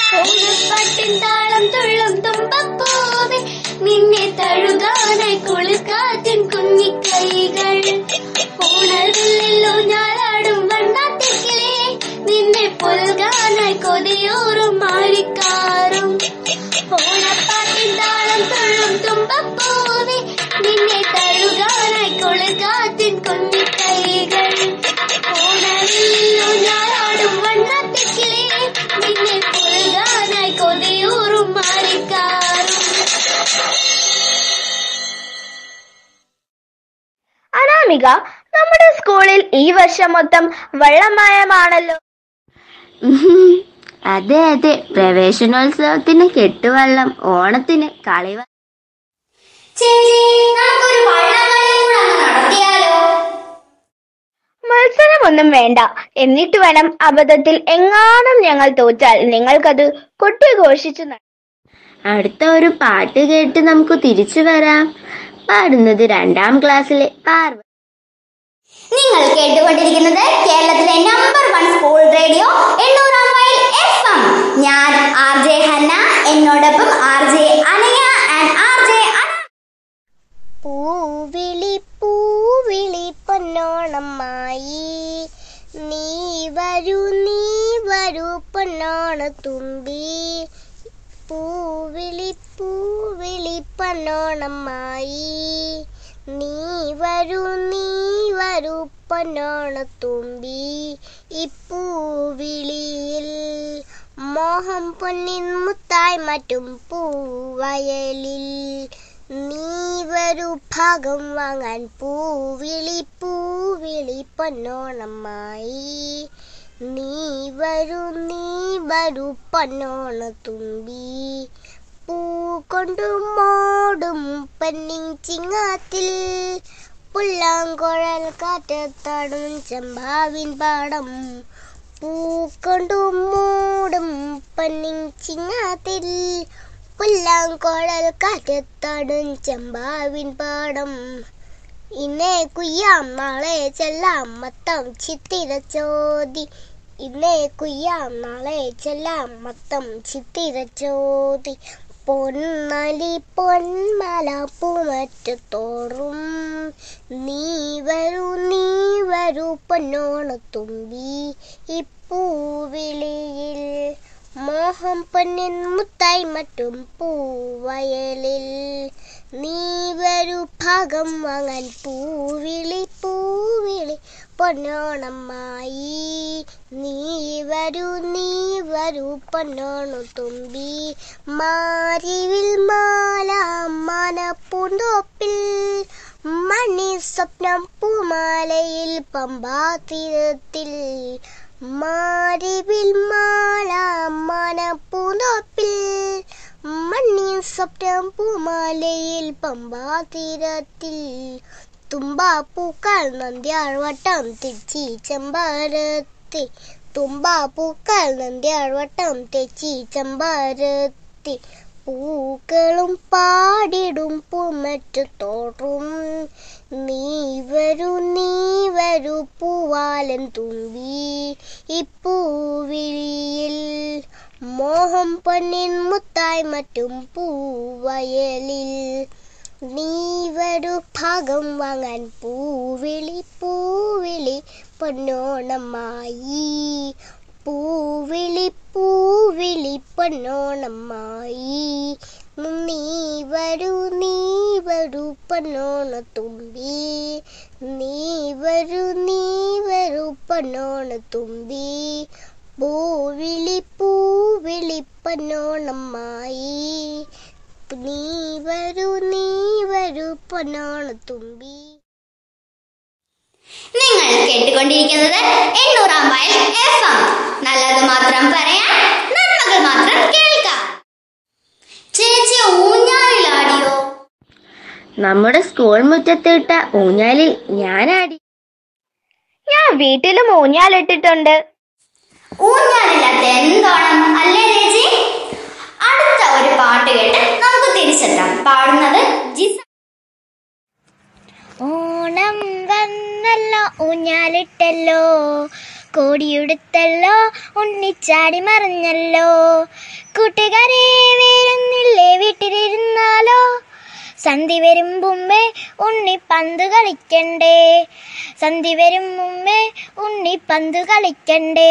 Speaker 5: ഓണപ്പാട്ടിൻ താളം തുള്ളും തുമ്പപ്പൂവേ നിന്നെ തഴുകാനായി കുളിർക്കാറ്റിൻ കുഞ്ഞിക്കൈകൾ ഓണവില്ലല്ലോ ഞാലാടും വണ്ണാത്തിക്കിളേ നിന്നെ പുൽകാനായി കൊതിയൂറും മാറിക്കാറും ഓണപ്പാട്ടിൻ താളം തുള്ളും തുമ്പപ്പൂവേ നിന്നെ തഴുകാനായി കുളിർക്കാറ്റിൻ കുഞ്ഞിക്കൈകൾ ഓണവില്ലല്ലോ ഞാലാടും വണ്ണാത്തിക്കിളേ നിന്നെ പുൽകാനായി കൊതിയൂറും മാറിക്കാറും
Speaker 2: അനാമിക നമ്മുടെ സ്കൂളിൽ ഈ വർഷം മൊത്തം വെള്ളമയമാണല്ലോ
Speaker 7: ഉഹും. അതെ അതെ പ്രവേശനോത്സവത്തിന് കെട്ടുവള്ളം ഓണത്തിന് കളിവ
Speaker 1: ചേച്ചി നമുക്കൊരു വള്ളംകളിയും കൂടെ അങ്ങ് നടത്തിയാലോ
Speaker 2: മത്സരമൊന്നും വേണ്ട എന്നിട്ട് വേണം അബദ്ധത്തിൽ എങ്ങാനും ഞങ്ങൾ തോറ്റാൽ നിങ്ങൾക്കത് കൊട്ടിഘോഷിച്ചു നട-
Speaker 7: അടുത്ത ഒരു പാട്ട് കേട്ട് നമുക്ക് തിരിച്ചു വരാം പാടുന്നത് രണ്ടാം ക്ലാസ്സിലെ പാർവ
Speaker 1: നിങ്ങൾ കേട്ടുകൊണ്ടിരിക്കുന്നത് കേരളത്തിലെ നമ്പർ വൺ സ്കൂൾ റേഡിയോ എണ്ണൂറാം മൈൽ എഫ് എം ഞാൻ ആർ ജെ ഹന്ന എന്നോടൊപ്പം R J Anaya and R J Ana
Speaker 3: പൂവിളി പൂവിളി പൊന്നോണമായി നീ വരൂ നീ വരൂ പൊന്നോണ തുമ്പി പൂവിളി പൂവിളി പൊന്നോണമായി നീ വരൂ നീ വരൂ പൊന്നോണ തുമ്പി ഈ പൂവിളിയിൽ മോഹം പൊന്നിൻ മുത്തായി മറ്റും പൂവയലിൽ നീ വരൂ ഭാഗം വാങ്ങാൻ പൂവിളി പൂവിളി പൊന്നോണമായി നീ വരൂ നീ വരൂ പൊന്നോണ തുമ്പി പൂ കൊണ്ടു മോടും പന്നിൻ ചിങ്ങാത്തിൽ പുല്ലാങ്കുഴൽ കാറ്റത്താടും ചെമ്പാവിൻ പാടം പൂക്കൊണ്ടു മൂടും പന്നിൻ ചിങ്ങാത്തിൽ പുല്ലാങ്കുഴൽ കാറ്റത്താടും ചെമ്പാവിൻ പാടം ഇന്നേ കുയ്യാം നാളെ ചെല്ലാം മത്തം ചിത്തിര ചോതി ഇന്നേ കുയ്യാം നാളെ ചെല്ലാം മത്തം ചിത്തിര ചോതി പൊന്നലി പൊന്മല പൂമറ്റത്തോറും നീ വരൂ നീ വരൂ പൊന്നോണത്തുമ്പി ഈ പൂവിളിയിൽ മോഹം പൊന്നിൻ മുത്തായി മറ്റും പൂവയലിൽ നീ വരൂ ഭാഗം വാങ്ങാൻ പൂവിളി പൂവിളി പൊന്നോണമായി നീ വരൂ നീ വരൂ പൊന്നോണു തുമ്പി മാരിവിൽ മാല മനപ്പൂന്തോപ്പിൽ മണി സ്വപ്നം പൂമാലയിൽ പമ്പാ തീരത്തിൽ മാരിവിൽ മാല മനപ്പൂന്തോപ്പിൽ മണ്ണി സ്വപ്നം പൂമാലയിൽ പമ്പാ തീരത്തിൽ തുമ്പാപ്പൂക്കൾ നന്ദ്യാഴ്വട്ടം തെച്ചി ചെമ്പാരത്തി തുമ്പാപ്പൂക്കൾ നന്ദ്യാഴ്വട്ടം തെച്ചി ചെമ്പാരത്തി പൂക്കളും പാടിടും പൂമറ്റത്തോറും നീ വരൂ നീ വരൂ പൂവാലൻ തുമ്പി ഈ പൂവിളിയിൽ മോഹം പൊന്നിൻ മുത്തായി മറ്റും പൂവയലിൽ നീ വരൂ ഭാഗം വാങ്ങാൻ പൂവിളി പൂവിളി പൊന്നോണമായി പൂവിളി പൂവിളി പൊന്നോണമായി നീ വരൂ നീ വരൂ പൊന്നോണ തുമ്പി നീ വരൂ നീ വരൂ പൊന്നോണ തുമ്പി പൂവിളി പൂവിളി പൊന്നോണമായി നീ വരൂ നീ വരൂ പൊന്നോണ തുമ്പി
Speaker 1: നിങ്ങൾ കേട്ടുകൊണ്ടിരിക്കുന്നത് എണ്ണൂറാം മൈൽ എഫ് എം നല്ലത് മാത്രം പറയാൻ നന്മകൾ മാത്രം കേൾക്കാം ചേച്ചി ഊഞ്ഞാലിലാടിയോ
Speaker 7: നമ്മുടെ സ്കൂൾ മുറ്റത്തിട്ട ഊഞ്ഞാലിൽ ഞാനാടി
Speaker 2: ഞാൻ വീട്ടിലും ഊഞ്ഞാലിട്ടിട്ടുണ്ട്
Speaker 1: ഊഞ്ഞാലില്ലാത്ത എന്തോണം അല്ലേ ചേച്ചി അടുത്ത ഒരു പാട്ട് കേട്ട് നമുക്ക് തിരിച്ചെത്താം പാടുന്നത് ജിസ
Speaker 3: ഓണം വന്നല്ലോ ഊഞ്ഞാലിട്ടല്ലോ കോടിയുടുത്തല്ലോ ഉണ്ണിച്ചാടി മറിഞ്ഞല്ലോ കൂട്ടുകാരെ വരുന്നില്ലേ വീട്ടിലിരുന്നാലോ സന്ധി വരും മുമ്പേ ഉണ്ണി പന്ത് കളിക്കണ്ടേ സന്ധി വരും മുമ്പേ ഉണ്ണി പന്ത് കളിക്കണ്ടേ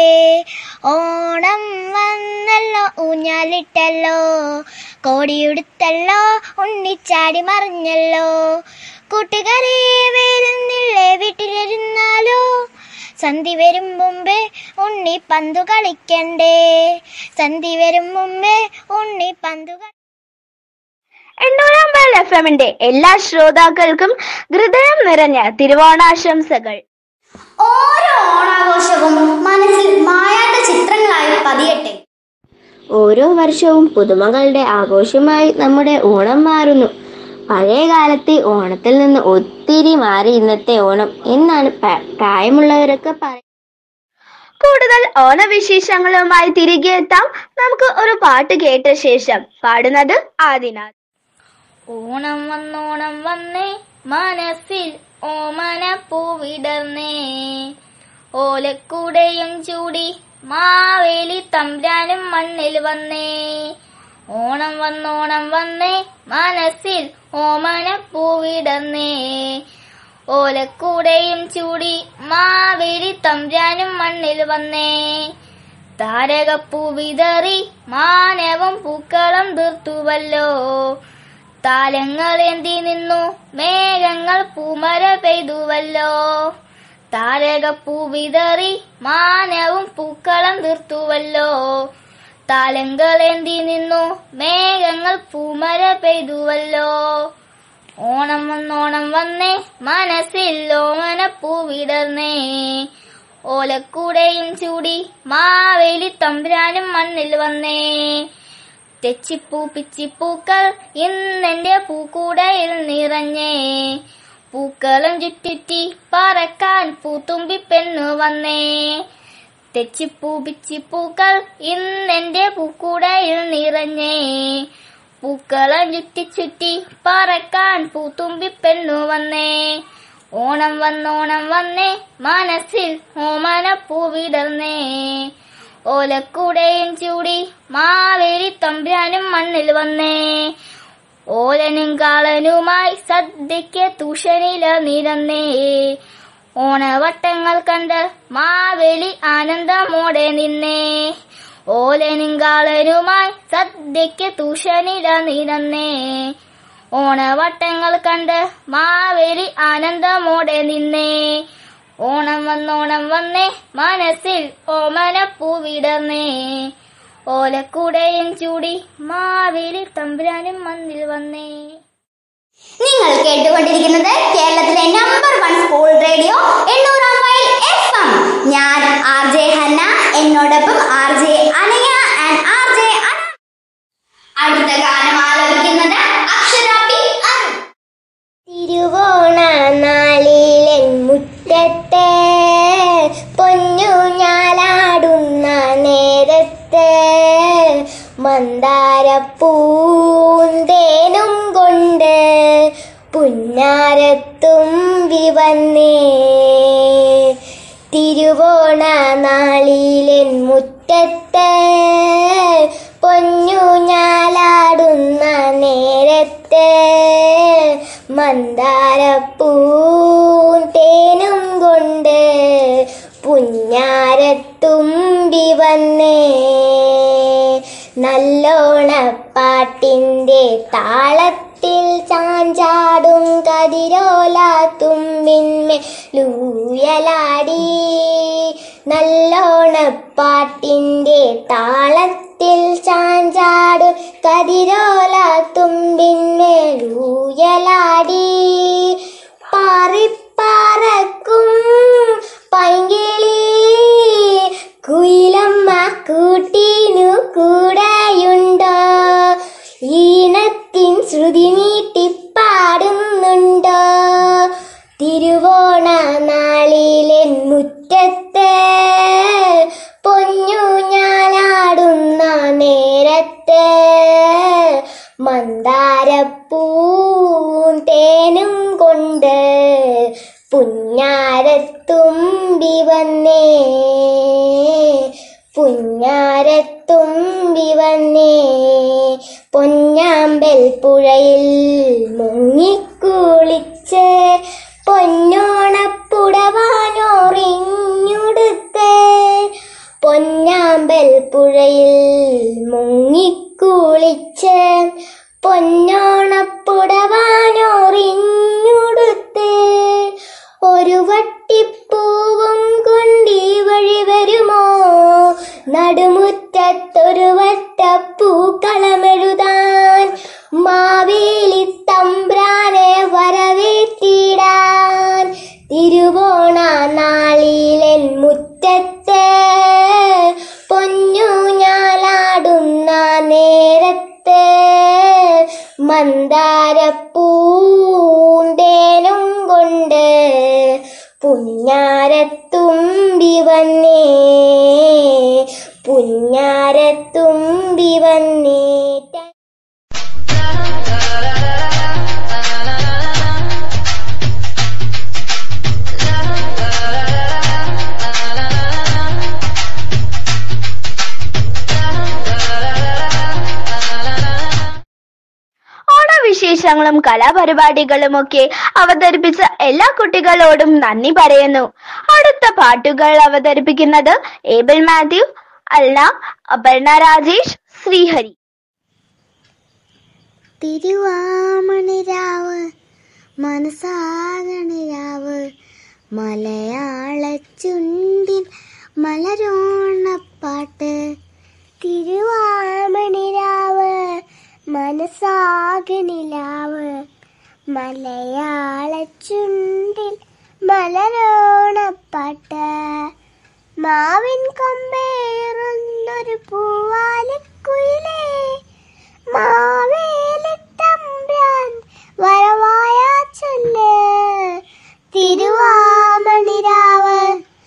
Speaker 3: ഓണം വന്നല്ലോ ഊഞ്ഞാലിട്ടല്ലോ കോടിയുടുത്തല്ലോ ഉണ്ണിച്ചാടി മറിഞ്ഞല്ലോ കൂട്ടുകാരെ വരുന്നില്ലേ വീട്ടിലിരുന്നാലോ സന്ധി വരും മുമ്പേ ഉണ്ണി പന്തു കളിക്കണ്ടേ സന്ധി വരും മുമ്പേ ഉണ്ണി പന്തു കളി
Speaker 2: എണ്ണൂറാം വയൽ എഫ് എമ്മിന്റെ എല്ലാ ശ്രോതാക്കൾക്കും ഹൃദയം നിറഞ്ഞ തിരുവോണാശംസകൾ
Speaker 1: ഓരോ ഓണാഘോഷവും മനസ്സിൽ മായാത്ത ചിത്രങ്ങളായി പതിയട്ടെ
Speaker 7: ഓരോ വർഷവും പുതുമകളുടെ ആഘോഷമായി നമ്മുടെ ഓണം മാറുന്നു പഴയ കാലത്തെ ഓണത്തിൽ നിന്ന് ഒത്തിരി മാറി ഇന്നത്തെ ഓണം എന്നാണ് പ- പ്രായമുള്ളവരൊക്കെ പറയുന്നത്
Speaker 2: കൂടുതൽ ഓണവിശേഷങ്ങളുമായി തിരികെ എത്താം നമുക്ക് ഒരു പാട്ട് കേട്ട ശേഷം പാടുന്നത് ആദിനാഥ്
Speaker 8: ഓണം വന്നോണം വന്നേ മനസ്സിൽ ഓമന പൂവിടർന്നേ ഓലക്കൂടയും ചൂടി മാവേലി തമ്പ്രാനും മണ്ണിൽ വന്നേ ഓണം വന്നോണം വന്നേ മനസ്സിൽ ഓമന പൂവിടർന്നേ ഓലക്കൂടയും ചൂടി മാവേലി തമ്പ്രാനും മണ്ണിൽ വന്നേ താരകപ്പൂ വിതറി മാനവം പൂക്കളം തീർത്തുവല്ലോ താലങ്ങളേന്തി നിന്നു മേഘങ്ങൾ പൂമര പെയ്തുവല്ലോ താരകപ്പൂ വിതറി മാനവും പൂക്കളം തീർത്തുവല്ലോ താലങ്ങളേന്തി നിന്നു മേഘങ്ങൾ പൂമര പെയ്തുവല്ലോ ഓണം വന്നോണം വന്നേ മനസ്സിൽ ഓമന പൂവിടർന്നേ ഓലക്കൂടയും ചൂടി മാവേലി തമ്പുരാനും മണ്ണിൽ വന്നേ തെച്ചിപ്പൂ പിച്ചിപ്പൂക്കൾ ഇന്നെന്റെ പൂക്കൂടയിൽ നിറഞ്ഞേ പൂക്കളും ചുറ്റുറ്റി പറക്കാൻ പൂത്തുമ്പി പെണ്ണു വന്നേ തെച്ചിപ്പൂ പിച്ചിപ്പൂക്കൾ ഇന്നെന്റെ പൂക്കൂടയിൽ നിറഞ്ഞേ പൂക്കളം ചുറ്റി ചുറ്റി പറക്കാൻ പൂത്തുമ്പി പെണ്ണു വന്നേ ഓണം വന്നോണം വന്നേ മനസ്സിൽ ഓമന പൂവിടർന്നേ ഓലക്കൂടയും ചൂടി മാവേലി തമ്പ്രാനും മണ്ണിൽ വന്നേ ഓലനും കാളനുമായി സദ്യയ്ക്ക് തൂഷനില നിരന്നേ ഓണവട്ടങ്ങൾ കണ്ട് മാവേലി ആനന്ദമോടെ നിന്നേ ഓലനും കാളനുമായി സദ്യയ്ക്ക് തൂഷനില നിരന്നേ ഓണവട്ടങ്ങൾ കണ്ട് മാവേലി ആനന്ദമോടെ നിന്നേ ഓണം വന്നോണം വന്നേ മനസ്സിൽ ഓമന പൂവിടർന്നേ ഓലക്കൂടയും ചൂടി മാവേലി തമ്പുരാനും മണ്ണിൽ വന്നേ
Speaker 1: നിങ്ങൾ കേട്ടുകൊണ്ടിരിക്കുന്നത് കേരളത്തിലെ നമ്പർ വൺ സ്കൂൾ റേഡിയോ എണ്ണൂറാം മൈൽ എഫ് എം ഞാൻ ആർ ജെ ഹന്ന എന്നോടൊപ്പം R J Anaya and R J Ana അടുത്ത ഗാനം ആലപിക്കുന്നത് അക്ഷര പി അരുൺ
Speaker 3: തിരുവോണ നാളിലൻ മുറ്റത്തെ പൊന്നു ഞാലാടുന്ന നേരത്ത് മന്ദാരപ്പൂന്തേനും കൊണ്ട് പുന്നാരത്തുമ്പി വന്നേ തിരുവോണ നാളിലൻ മുറ്റത്ത് പൊന്നു ഞാലാടുന്ന നേരത്ത് മന്ദാരപ്പൂന്തേനും കൊണ്ട് പുഞ്ഞാരത്തുമ്പി വന്നേ നല്ലോണപ്പാട്ടിൻ്റെ താളത്തിൽ ചാഞ്ചാടും കതിരോല തുമ്പിന്മേ ലൂയലാടി നല്ലോണപ്പാട്ടിൻ്റെ താളത്തിൽ ചാഞ്ചാടും കതിരോല തുമ്പിന്മേലൂയലാടി പാറിപ്പാറക്കും പൈങ്കിളി കുയിലമ്മ കൂട്ടിനു കൂടെയുണ്ടോ ഈണത്തിൻ ശ്രുതി നീട്ടിപ്പാടുന്നുണ്ടോ തിരുവോണ നാളിലെൻ മുറ്റത്ത് പൊന്നു ഞാലാടുന്ന നേരത്ത് മന്ദാരപ്പൂവും തേനും കൊണ്ട് പുഞ്ഞാരത്തുമ്പി വന്നേ തുമ്പി വന്നേ പൊന്നാമ്പൽ പുഴയിൽ മുങ്ങിക്കുളിച്ച് പൊന്നോണപ്പുടവാനോറിഞ്ഞുടുത്ത് പൊന്നാമ്പൽ പുഴയിൽ മുങ്ങിക്കുളിച്ച് പൊന്നോണപ്പുടവാനോറിഞ്ഞുടുത്ത് ഒരു വട്ടിപ്പൂവും കൊണ്ടീ വഴി വരുമോ നടുമുറ്റത്തൊരു വട്ടപ്പൂക്കളമെഴുതാൻ മാവേലി തമ്പ്രാനെ വരവേറ്റിടാൻ തിരുവോണ നാളിലെൻ മുറ്റത്ത് പൊന്നു ഞാലാടുന്ന നേരത്ത് മന്ദാരപ്പൂന്തേനും കൊണ്ട് പുഞ്ഞാരത്തുമ്പി വന്നേ പുഞ്ഞാരത്തുമ്പി വന്നേ
Speaker 2: ഓണവിശേഷങ്ങളും കലാപരിപാടികളുമൊക്കെ അവതരിപ്പിച്ച എല്ലാ കുട്ടികളോടും നന്ദി പറയുന്നു അടുത്ത പാട്ടുകൾ അവതരിപ്പിക്കുന്നത് ഏബിൾ മാത്യു അല്ല അപർണ രാജേഷ് ശ്രീഹരി
Speaker 6: തിരുവാമണിരാവ് മനസാകണിരാവ് മലയാള ചുണ്ടിൻ മലരോണപ്പാട്ട് തിരുവാമണിരാവ് മനസാകണിലാവ് മലയാള ചുണ്ടിൽ മലരോണപ്പാട്ട് മാവിൻ കൊമ്പേറുന്നൊരു പൂവാലിക്കുയിലേ മാവേലിത്തമ്പ്രാൻ വരവായ ചൊല്ല് തിരുവാമണിരാവ്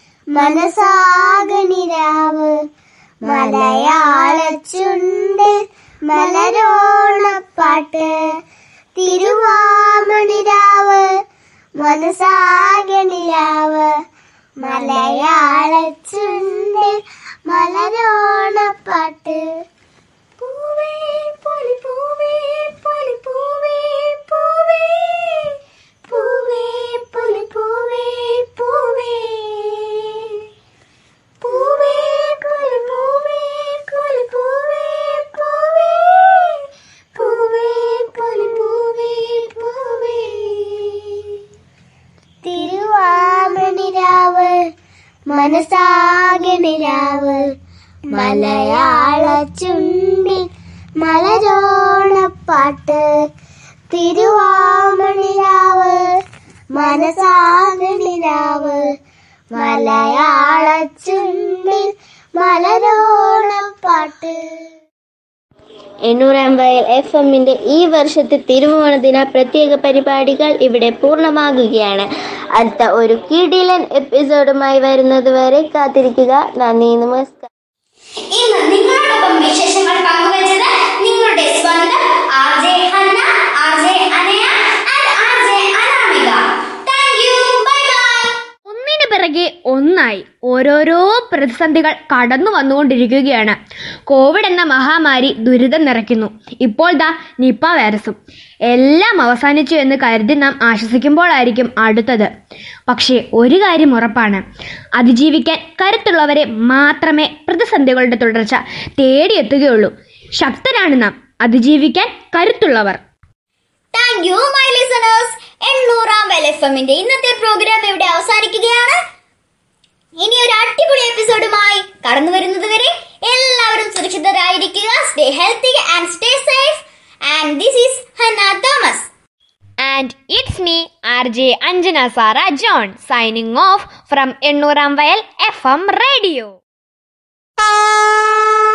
Speaker 6: മനസാകണിരാവ് മലയാള ചുണ്ട് മലരോണപ്പാട്ട് തിരുവാമണിരാവ് മനസാകണിരാവ് മലയാള ചുണ്ട് മലരോണപ്പാട്ട് പൂവേ പൊലി പൂവേ പൊലി പൂവേ പൂവേ പൂവേ പൊലി പൂവേ പൂവേ പൂവേ പൊലി പൂവേ കൊലി പൂവേ പൂവേ പൂവേ പൊലി പൂവേ പൂവേ തിരുവാമണിരാവ് മനസാകണിരാവ് മലയാള ചുണ്ടിൽ മലരോണപ്പാട്ട് തിരുവാമണിരാവ് മനസാകണിരാവ് മലയാള ചുണ്ടിൽ മലരോണപ്പാട്ട്
Speaker 7: എണ്ണൂറാം വയൽ എഫ് എമ്മിന്റെ ഈ വർഷത്തെ തിരുവോണ ദിന പ്രത്യേക പരിപാടികൾ ഇവിടെ പൂർണ്ണമാകുകയാണ് അടുത്ത ഒരു കിടിലൻ എപ്പിസോഡുമായി വരുന്നത് വരെ കാത്തിരിക്കുക നന്ദി നമസ്കാരം
Speaker 1: ഇന്ന് നിങ്ങളോടൊപ്പം വിശേഷങ്ങൾ പങ്കുവച്ചത് നിങ്ങളുടെ സ്വന്തം R J Hanna R J Anaya and R J Anamika thank you bye bye
Speaker 9: ഒന്നിനു പിറകെ ഒന്നായി ഓരോരോ പ്രതിസന്ധികൾ കടന്നു വന്നുകൊണ്ടിരിക്കുകയാണ് കോവിഡ് എന്ന മഹാമാരി ദുരിതം നിറയ്ക്കുന്നു ഇപ്പോൾ ദാ നിപ്പ വൈറസും എല്ലാം അവസാനിച്ചു എന്ന് കരുതി നാം ആശ്വസിക്കുമ്പോഴായിരിക്കും അടുത്തത് പക്ഷേ ഒരു കാര്യം ഉറപ്പാണ് അതിജീവിക്കാൻ കരുത്തുള്ളവരെ മാത്രമേ പ്രതിസന്ധികളുടെ തുടർച്ച തേടിയെത്തുകയുള്ളൂ ശക്തരാണ് നാം അതിജീവിക്കാൻ കരുത്തുള്ളവർ
Speaker 1: താങ്ക് യു മൈ ലിസണേഴ്സ് എണ്ണൂറാം വെൽ എഫ് എമ്മിന്റെ ഇന്നത്തെ പ്രോഗ്രാം ഇവിടെ അവസാനിക്കുകയാണ് ഇനി ഒരു അടിപൊളി എപ്പിസോഡുമായി കടന്നു വരുന്നത് വരെ എല്ലാവരും സുരക്ഷിതരായിരിക്കുക stay healthy and stay safe and this is Hanna Thomas
Speaker 9: And it's me, RJ Anjana Sara John, signing off from Ennuram Vayal FM Radio.